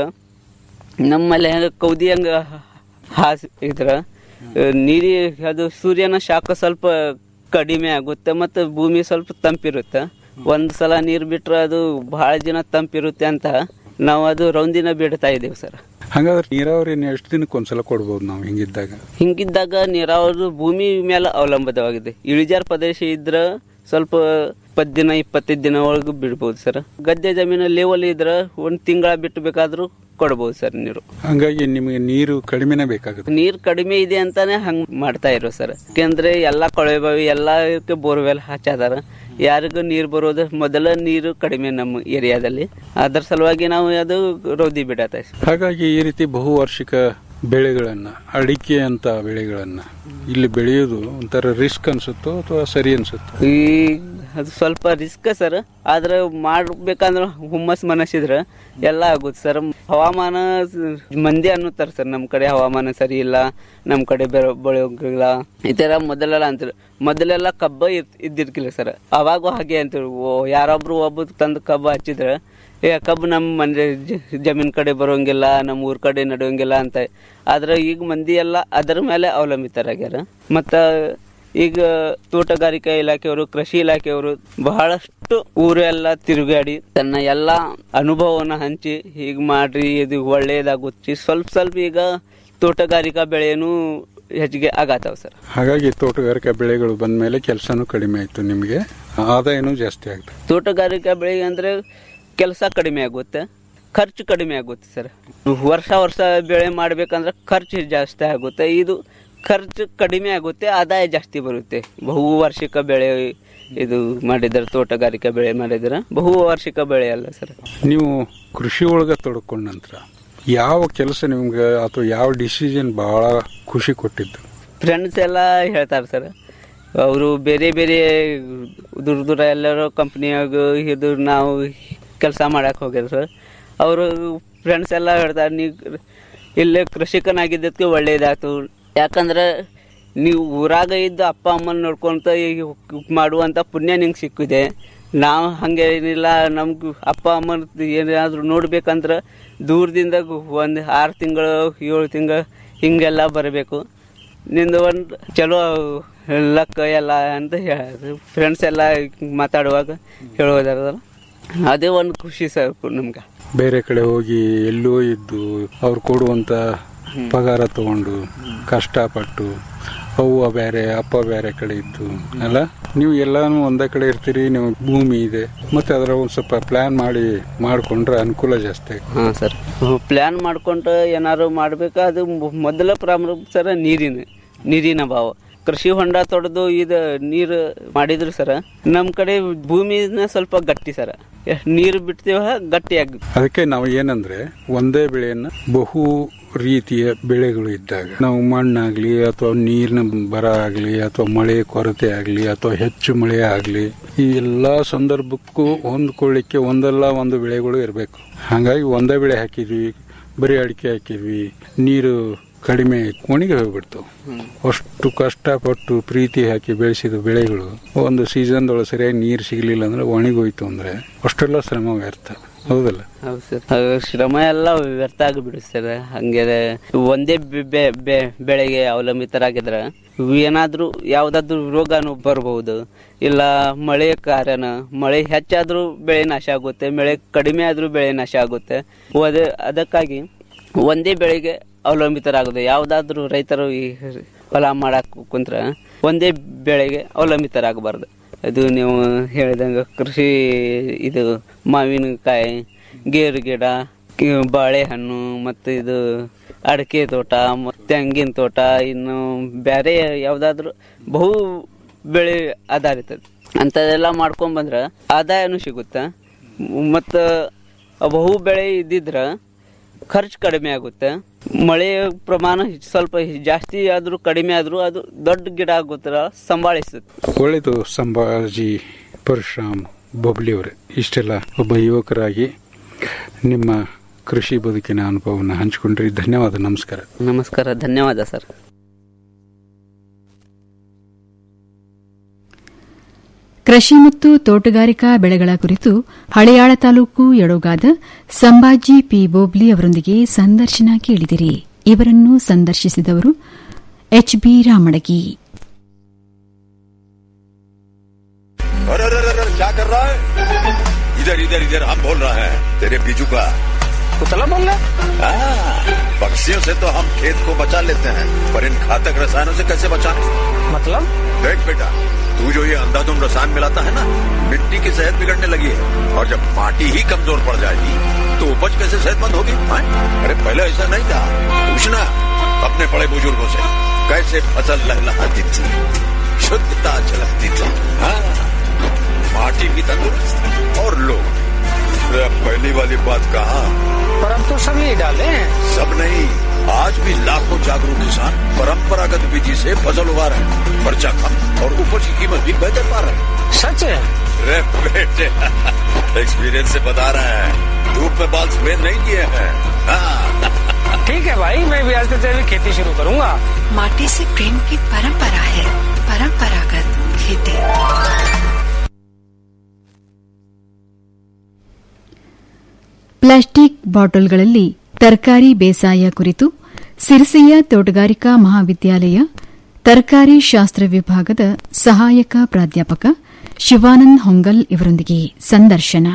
ನಮ್ಮಲ್ಲಿ ಹೆಂಗ ಕೌದಿ ಹಂಗ ಹಾಸ್ ಇದ್ರ ಆ, ನೀರಿ ಅದು ಸೂರ್ಯನ ಶಾಖ ಸ್ವಲ್ಪ ಕಡಿಮೆ ಆಗುತ್ತೆ ಮತ್ತು ಭೂಮಿ ಸ್ವಲ್ಪ ತಂಪಿರುತ್ತೆ ಒಂದ್ ಸಲ ನೀರು ಬಿಟ್ರೆ ಅದು ಬಹಳ ದಿನ ತಂಪಿರುತ್ತೆ ಅಂತ ನಾವು ಅದು ರೌಂದಿನ ಬಿಡ್ತಾ ಇದ್ದೀವಿ ಸರ್ ಹಂಗಾದ್ರೆ ನೀರಾವರಿ ಎಷ್ಟು ದಿನಕ್ಕೆ ಒಂದ್ಸಲ ಕೊಡ್ಬೋದು ನಾವು ಹಿಂಗಿದ್ದಾಗ ಹಿಂಗಿದ್ದಾಗ ನೀರಾವರಿ ಭೂಮಿ ಮೇಲೆ ಅವಲಂಬಿತವಾಗಿದೆ ಇಳಿಜಾರು ಪ್ರದೇಶ ಇದ್ರ ಸ್ವಲ್ಪ ಇಪ್ಪತ್ತು ದಿನ ಇಪ್ಪತ್ತೈದು ದಿನ ಒಳಗೆ ಬಿಡ್ಬೋದು ಸರ್ ಗದ್ದೆ ಜಮೀನು ಲೆವೆಲ್ ಇದ್ರ ಒಂದ್ ತಿಂಗಳ ಬಿಟ್ಟು ಬೇಕಾದ್ರೂ ಕೊಡ್ಬೋದು ಸರ್ ನೀರು ಹಂಗಾಗಿ ನಿಮಗೆ ನೀರು ಕಡಿಮೆನೇ ಬೇಕಾಗುತ್ತೆ ನೀರ್ ಕಡಿಮೆ ಇದೆ ಅಂತಾನೆ ಹಂಗ್ ಮಾಡ್ತಾ ಇರೋ ಸರ್ ಯಾಕೆಂದ್ರೆ ಎಲ್ಲಾ ಕೊಳವೆ ಬಾವಿ ಎಲ್ಲಾ ಬೋರ್ವೆಲ್ ಹಚ್ಚಾದಾರ ಯಾರಿಗೂ ನೀರ್ ಬರೋದು ಮೊದಲ ನೀರು ಕಡಿಮೆ ನಮ್ಮ ಏರಿಯಾದಲ್ಲಿ ಅದ್ರ ಸಲುವಾಗಿ ನಾವು ಅದು ರೌದಿ ಬಿಡತ್ತ ಹಾಗಾಗಿ ಈ ರೀತಿ ಬಹುವಾರ್ಷಿಕ ಬೆಳೆಗಳನ್ನ ಅಡಿಕೆ ಅಂತ ಬೆಳೆಗಳನ್ನ ಇಲ್ಲಿ ಬೆಳೆಯೋದು ಒಂಥರ ರಿಸ್ಕ್ ಅನ್ಸುತ್ತೋ ಅಥವಾ ಸರಿ ಅನ್ಸುತ್ತೋ ಈ ಅದು ಸ್ವಲ್ಪ ರಿಸ್ಕ್ ಸರ್ ಆದ್ರೆ ಮಾಡ್ಬೇಕಂದ್ರೆ ಹುಮ್ಮಸ್ ಮನಸ್ಸಿದ್ರ ಎಲ್ಲ ಆಗುತ್ತೆ ಸರ್ ಹವಾಮಾನ ಮಂದಿ ಅನ್ನುತ್ತಾರೆ ಸರ್ ನಮ್ಮ ಕಡೆ ಹವಾಮಾನ ಸರಿ ಇಲ್ಲ ನಮ್ಮ ಕಡೆ ಬೆಳೆ ಬೆಳೆಯೋಗಿಲ್ಲ ಈ ತರ ಮೊದಲೆಲ್ಲ ಅಂತಾರೆ ಮೊದಲೆಲ್ಲ ಕಬ್ಬ ಇರ್- ಇದ್ದಿರ್ಕಿಲ್ಲ ಸರ್ ಅವಾಗೂ ಹಾಗೆ ಅಂತೀವಿ ಓ ಯಾರೊಬ್ರು ಒಬ್ಬ ತಂದು ಕಬ್ಬ ಹಚ್ಚಿದ್ರೆ ಏ ಕಬ್ಬು ನಮ್ಮ ಮನೆ ಜ- ಜಮೀನ್ ಕಡೆ ಬರೋಂಗಿಲ್ಲ ನಮ್ಮ ಊರ್ ಕಡೆ ನಡೆಯೋಂಗಿಲ್ಲ ಅಂತ ಆದ್ರೆ ಈಗ ಮಂದಿ ಎಲ್ಲ ಅದರ ಮೇಲೆ ಅವಲಂಬಿತರಾಗ್ಯಾರ ಮತ್ತ ಈಗ ತೋಟಗಾರಿಕಾ ಇಲಾಖೆಯವರು ಕೃಷಿ ಇಲಾಖೆಯವರು ಬಹಳಷ್ಟು ಊರು ಎಲ್ಲ ತಿರುಗಾಡಿ ತನ್ನ ಎಲ್ಲ ಅನುಭವವನ್ನ ಹಂಚಿ ಹೀಗ್ ಮಾಡ್ರಿ ಇದು ಒಳ್ಳೇದಾಗುತ್ತೆ ಸ್ವಲ್ಪ ಸ್ವಲ್ಪ ಈಗ ತೋಟಗಾರಿಕಾ ಬೆಳೆನೂ ಹೆಚ್ಚಿಗೆ ಆಗತ್ತಾವ ಸರ್ ಹಾಗಾಗಿ ತೋಟಗಾರಿಕಾ ಬೆಳೆಗಳು ಬಂದ ಮೇಲೆ ಕೆಲಸನೂ ಕಡಿಮೆ ಆಯ್ತು ನಿಮಗೆ ಆದಾಯನೂ ಜಾಸ್ತಿ ಆಗ್ತದೆ ತೋಟಗಾರಿಕಾ ಬೆಳೆ ಅಂದ್ರೆ ಕೆಲಸ ಕಡಿಮೆ ಆಗುತ್ತೆ ಖರ್ಚು ಕಡಿಮೆ ಆಗುತ್ತೆ ಸರ್ ವರ್ಷ ವರ್ಷ ಬೆಳೆ ಮಾಡ್ಬೇಕಂದ್ರೆ ಖರ್ಚು ಜಾಸ್ತಿ ಆಗುತ್ತೆ ಇದು ಖರ್ಚು ಕಡಿಮೆ ಆಗುತ್ತೆ ಆದಾಯ ಜಾಸ್ತಿ ಬರುತ್ತೆ ಬಹುವಾರ್ಷಿಕ ಬೆಳೆ ಇದು ಮಾಡಿದ್ರೆ ತೋಟಗಾರಿಕಾ ಬೆಳೆ ಮಾಡಿದ್ರೆ ಬಹುವಾರ್ಷಿಕ ಬೆಳೆ ಅಲ್ಲ ಸರ್ ನೀವು ಕೃಷಿ ಒಳಗೆ ತೊಡ್ಕೊಂಡ ನಂತರ ಯಾವ ಕೆಲಸ ನಿಮ್ಗೆ ಅಥವಾ ಯಾವ ಡಿಸಿಷನ್ ಬಹಳ ಖುಷಿ ಕೊಟ್ಟಿದ್ದು ಫ್ರೆಂಡ್ಸ್ ಎಲ್ಲ ಹೇಳ್ತಾರೆ ಸರ್ ಅವರು ಬೇರೆ ಬೇರೆ ದೂರ ದೂರ ಎಲ್ಲರೂ ಕಂಪ್ನಿಯಾಗ ಇದು ನಾವು ಕೆಲಸ ಮಾಡಕ್ಕೆ ಹೋಗ್ಯಾರ ಸರ್ ಅವರು ಫ್ರೆಂಡ್ಸ್ ಎಲ್ಲ ಹೇಳ್ತಾರೆ ನೀವು ಇಲ್ಲೇ ಕೃಷಿಕನಾಗಿದ್ದಕ್ಕೆ ಒಳ್ಳೇದಾಯ್ತು ಯಾಕಂದ್ರೆ ನೀವು ಊರಾಗ ಇದ್ದು ಅಪ್ಪ ಅಮ್ಮನ ನೋಡ್ಕೊಂತ ಈಗ ಮಾಡುವಂಥ ಪುಣ್ಯ ನಿಂಗೆ ಸಿಕ್ಕಿದೆ ನಾವು ಹಂಗೆ ಏನಿಲ್ಲ ನಮ್ಗೆ ಅಪ್ಪ ಅಮ್ಮನ ಏನಾದರೂ ನೋಡ್ಬೇಕಂದ್ರೆ ದೂರದಿಂದ ಒಂದು ಆರು ತಿಂಗಳು ಏಳು ತಿಂಗಳು ಹಿಂಗೆಲ್ಲ ಬರಬೇಕು ನಿಂದು ಒಂದು ಚಲೋ ಲಕ್ ಎಲ್ಲ ಅಂತ ಹೇಳೋದು ಫ್ರೆಂಡ್ಸ್ ಎಲ್ಲ ಮಾತಾಡುವಾಗ ಹೇಳೋದಾರಲ್ಲ ಅದೇ ಒಂದು ಖುಷಿ ಸರ್ ನಮ್ಗೆ ಬೇರೆ ಕಡೆ ಹೋಗಿ ಎಲ್ಲೋ ಇದ್ದು ಅವ್ರು ಕೊಡುವಂತ ಪಗಾರ ತಗೊಂಡು ಕಷ್ಟಪಟ್ಟು ಅವ್ವ ಬೇರೆ ಅಪ್ಪ ಬೇರೆ ಕಡೆ ಇದ್ದು ಅಲ್ಲ ನೀವು ಎಲ್ಲಾನು ಒಂದೇ ಕಡೆ ಇರ್ತೀರಿ ನೀವು ಭೂಮಿ ಇದೆ ಮತ್ತೆ ಅದರ ಒಂದು ಸ್ವಲ್ಪ ಪ್ಲಾನ್ ಮಾಡಿ ಮಾಡ್ಕೊಂಡ್ರೆ ಅನುಕೂಲ ಜಾಸ್ತಿ ಹಾಂ ಸರ್ ಪ್ಲ್ಯಾನ್ ಮಾಡ್ಕೊಂಡು ಏನಾದ್ರು ಮಾಡ್ಬೇಕು ಅದು ಮೊ- ಮೊದಲ ಪ್ರಾರಂಭ ಸರ ನೀರಿನ ನೀರಿನ ಭಾವ ಕೃಷಿ ಹೊಂಡ ತೊಡೆದು ಇದು ನೀರು ಮಾಡಿದ್ರು ಸರ ನಮ್ಮ ಕಡೆ ಭೂಮಿನ ಸ್ವಲ್ಪ ಗಟ್ಟಿ ಸರ ಎಷ್ಟು ನೀರು ಬಿಡ್ತೀವ ಗಟ್ಟಿಯಾಗಿ ಅದಕ್ಕೆ ನಾವು ಏನಂದ್ರೆ ಒಂದೇ ಬೆಳೆಯನ್ನ ಬಹು ರೀತಿಯ ಬೆಳೆಗಳು ಇದ್ದಾಗ ನಾವು ಮಣ್ಣಾಗ್ಲಿ ಅಥವಾ ನೀರಿನ ಬರ ಆಗ್ಲಿ ಅಥವಾ ಮಳೆ ಕೊರತೆ ಆಗ್ಲಿ ಅಥವಾ ಹೆಚ್ಚು ಮಳೆ ಆಗ್ಲಿ ಈ ಎಲ್ಲಾ ಸಂದರ್ಭಕ್ಕೂ ಹೊಂದ್ಕೊಳ್ಳಿಕ್ಕೆ ಒಂದಲ್ಲ ಒಂದು ಬೆಳೆಗಳು ಇರಬೇಕು ಹಾಗಾಗಿ ಒಂದೇ ಬೆಳೆ ಹಾಕಿದ್ವಿ ಬರೀ ಅಡಿಕೆ ಹಾಕಿದ್ವಿ ನೀರು ಕಡಿಮೆ ಒಣಗಿ ಹೋಗ್ಬಿಡ್ತು ಅಷ್ಟು ಕಷ್ಟಪಟ್ಟು ಪ್ರೀತಿ ಹಾಕಿ ಬೆಳೆಸಿದ ಬೆಳೆಗಳು ಒಂದು ಸೀಸನ್ದೊಳಗೆ ಸರಿಯಾಗಿ ನೀರು ಸಿಗಲಿಲ್ಲ ಅಂದ್ರೆ ಒಣಗೋಯ್ತು ಅಂದ್ರೆ ಅಷ್ಟೆಲ್ಲ ಶ್ರಮ ವ್ಯರ್ಥ ಹೌದಲ್ಲ ಹೌದು ಸರ್ ಹಾಗಾಗಿ ಶ್ರಮ ಎಲ್ಲ ವ್ಯರ್ಥ ಆಗಿಬಿಡುತ್ತೆ ಸರ್ ಹಂಗೆ ಒಂದೇ ಬೆ- ಬೆ- ಬೆ- ಬೆಳೆಗೆ ಅವಲಂಬಿತರಾಗಿದ್ರೆ ಏನಾದ್ರೂ ಯಾವ್ದಾದ್ರು ರೋಗನು ಬರಬಹುದು ಇಲ್ಲ ಮಳೆ ಕಾರಣ ಮಳೆ ಹೆಚ್ಚಾದ್ರೂ ಬೆಳೆ ನಾಶ ಆಗುತ್ತೆ ಮಳೆ ಕಡಿಮೆ ಆದ್ರೂ ಬೆಳೆ ನಾಶ ಆಗುತ್ತೆ ಅದ ಅದಕ್ಕಾಗಿ ಒಂದೇ ಬೆಳೆಗೆ ಅವಲಂಬಿತರಾಗೋದು ಯಾವ್ದಾದ್ರು ರೈತರು ಈ ಹೊಲ ಮಾಡಕ್ ಕುಂತ್ರ ಒಂದೇ ಬೆಳೆಗೆ ಅವಲಂಬಿತರಾಗಬಾರ್ದು ಅದು ನೀವು ಹೇಳಿದಂಗೆ ಕೃಷಿ ಇದು ಮಾವಿನಕಾಯಿ ಗೇರು ಗಿಡ ಕಿ- ಬಾಳೆಹಣ್ಣು ಮತ್ತು ಇದು ಅಡಿಕೆ ತೋಟ ಮತ್ತು ತೆಂಗಿನ ತೋಟ ಇನ್ನು ಬೇರೆ ಯಾವುದಾದ್ರೂ ಬಹು ಬೆಳೆ ಆಧಾರಿತ ಅಂಥದ್ದೆಲ್ಲ ಮಾಡ್ಕೊಂಡ್ ಬಂದ್ರೆ ಆದಾಯನೂ ಸಿಗುತ್ತೆ ಮತ್ತು ಬಹು ಬೆಳೆ ಇದ್ದಿದ್ರೆ ಖರ್ಚು ಕಡಿಮೆ ಆಗುತ್ತೆ ಮಳೆ ಪ್ರಮಾಣ ಸ್ವಲ್ಪ ಜಾಸ್ತಿ ಆದರೂ ಕಡಿಮೆ ಆದರೂ ಅದು ದೊಡ್ಡ ಗಿಡ ಆಗುತ್ತರ ಸಂಭಾಳಿಸುತ್ತೆ ಒಳ್ಳೆಯದು ಸಂಭಾಜಿ ಪರಶುರಾಮ್ ಬೊಬ್ಲಿ ಅವರೇ ಇಷ್ಟೆಲ್ಲ ಒಬ್ಬ ಯುವಕರಾಗಿ ನಿಮ್ಮ ಕೃಷಿ ಬದುಕಿನ ಅನುಭವವನ್ನು ಹಂಚಿಕೊಂಡ್ರಿ ಧನ್ಯವಾದ ನಮಸ್ಕಾರ ನಮಸ್ಕಾರ ಧನ್ಯವಾದ ಸರ್ ಕೃಷಿ ಮತ್ತು ತೋಟಗಾರಿಕಾ ಬೆಳೆಗಳ ಕುರಿತು ಹಳೆಯಾಳ ತಾಲೂಕು ಯಡೋಗಾದ ಸಂಭಾಜಿ ಪಿ ಬೋಬ್ಲಿ ಅವರೊಂದಿಗೆ ಸಂದರ್ಶನ ಕೇಳಿದಿರಿ ಇವರನ್ನು ಸಂದರ್ಶಿಸಿದವರು ಎಚ್ ಬಿ ರಾಮಡಗಿ अरे अरे अरे अरे, क्या कर रहा है इधर इधर इधर हम बोल रहे हैं तेरे बीजू का कुतला बोल रहा हाँ, पक्षियों से तो हम खेत को बचा लेते हैं पर इन घातक रसायनों से कैसे बचाएं मतलब देख बेटा तू जो ये अंधाधुंध रसायन मिलाता है ना मिट्टी की सेहत बिगड़ने लगी है और जब माटी ही कमजोर पड़ जाएगी तो उपज कैसे सेहतमंद होगी हाँ? अरे पहले ऐसा नहीं था पूछना अपने बड़े बुजुर्गों से कैसे फसल लहलहाती थी शुद्धता झलकती थी हाँ माटी भी तंदुरुस्त और लोग अरे अब पहली वाली बात कहा पर अब तो सब यही डाले हैं सब नहीं आज भी लाखों जागरूक किसान परंपरागत विधि से फसल उगा रहे हैं खर्चा कम और उपज की कीमत भी बेहतर पा रहे हैं सच है अरे बेटे एक्सपीरियंस से बता रहे हैं धूप में बाल सफेद नहीं किए हैं हाँ, ठीक है भाई मैं भी आज से जैविक खेती शुरू करूंगा माटी से प्रेम की परंपरा है परंपरागत खेती ಪ್ಲಾಸ್ಟಿಕ್ ಬಾಟಲ್ಗಳಲ್ಲಿ ತರಕಾರಿ ಬೇಸಾಯ ಕುರಿತು ಸಿರಸಿಯ ತೋಟಗಾರಿಕಾ ಮಹಾವಿದ್ಯಾಲಯ ತರಕಾರಿ ಶಾಸ್ತ್ರ ವಿಭಾಗದ ಸಹಾಯಕ ಪ್ರಾಧ್ಯಾಪಕ ಶಿವಾನಂದ್ ಹೊಂಗಲ್ ಇವರೊಂದಿಗೆ ಸಂದರ್ಶನ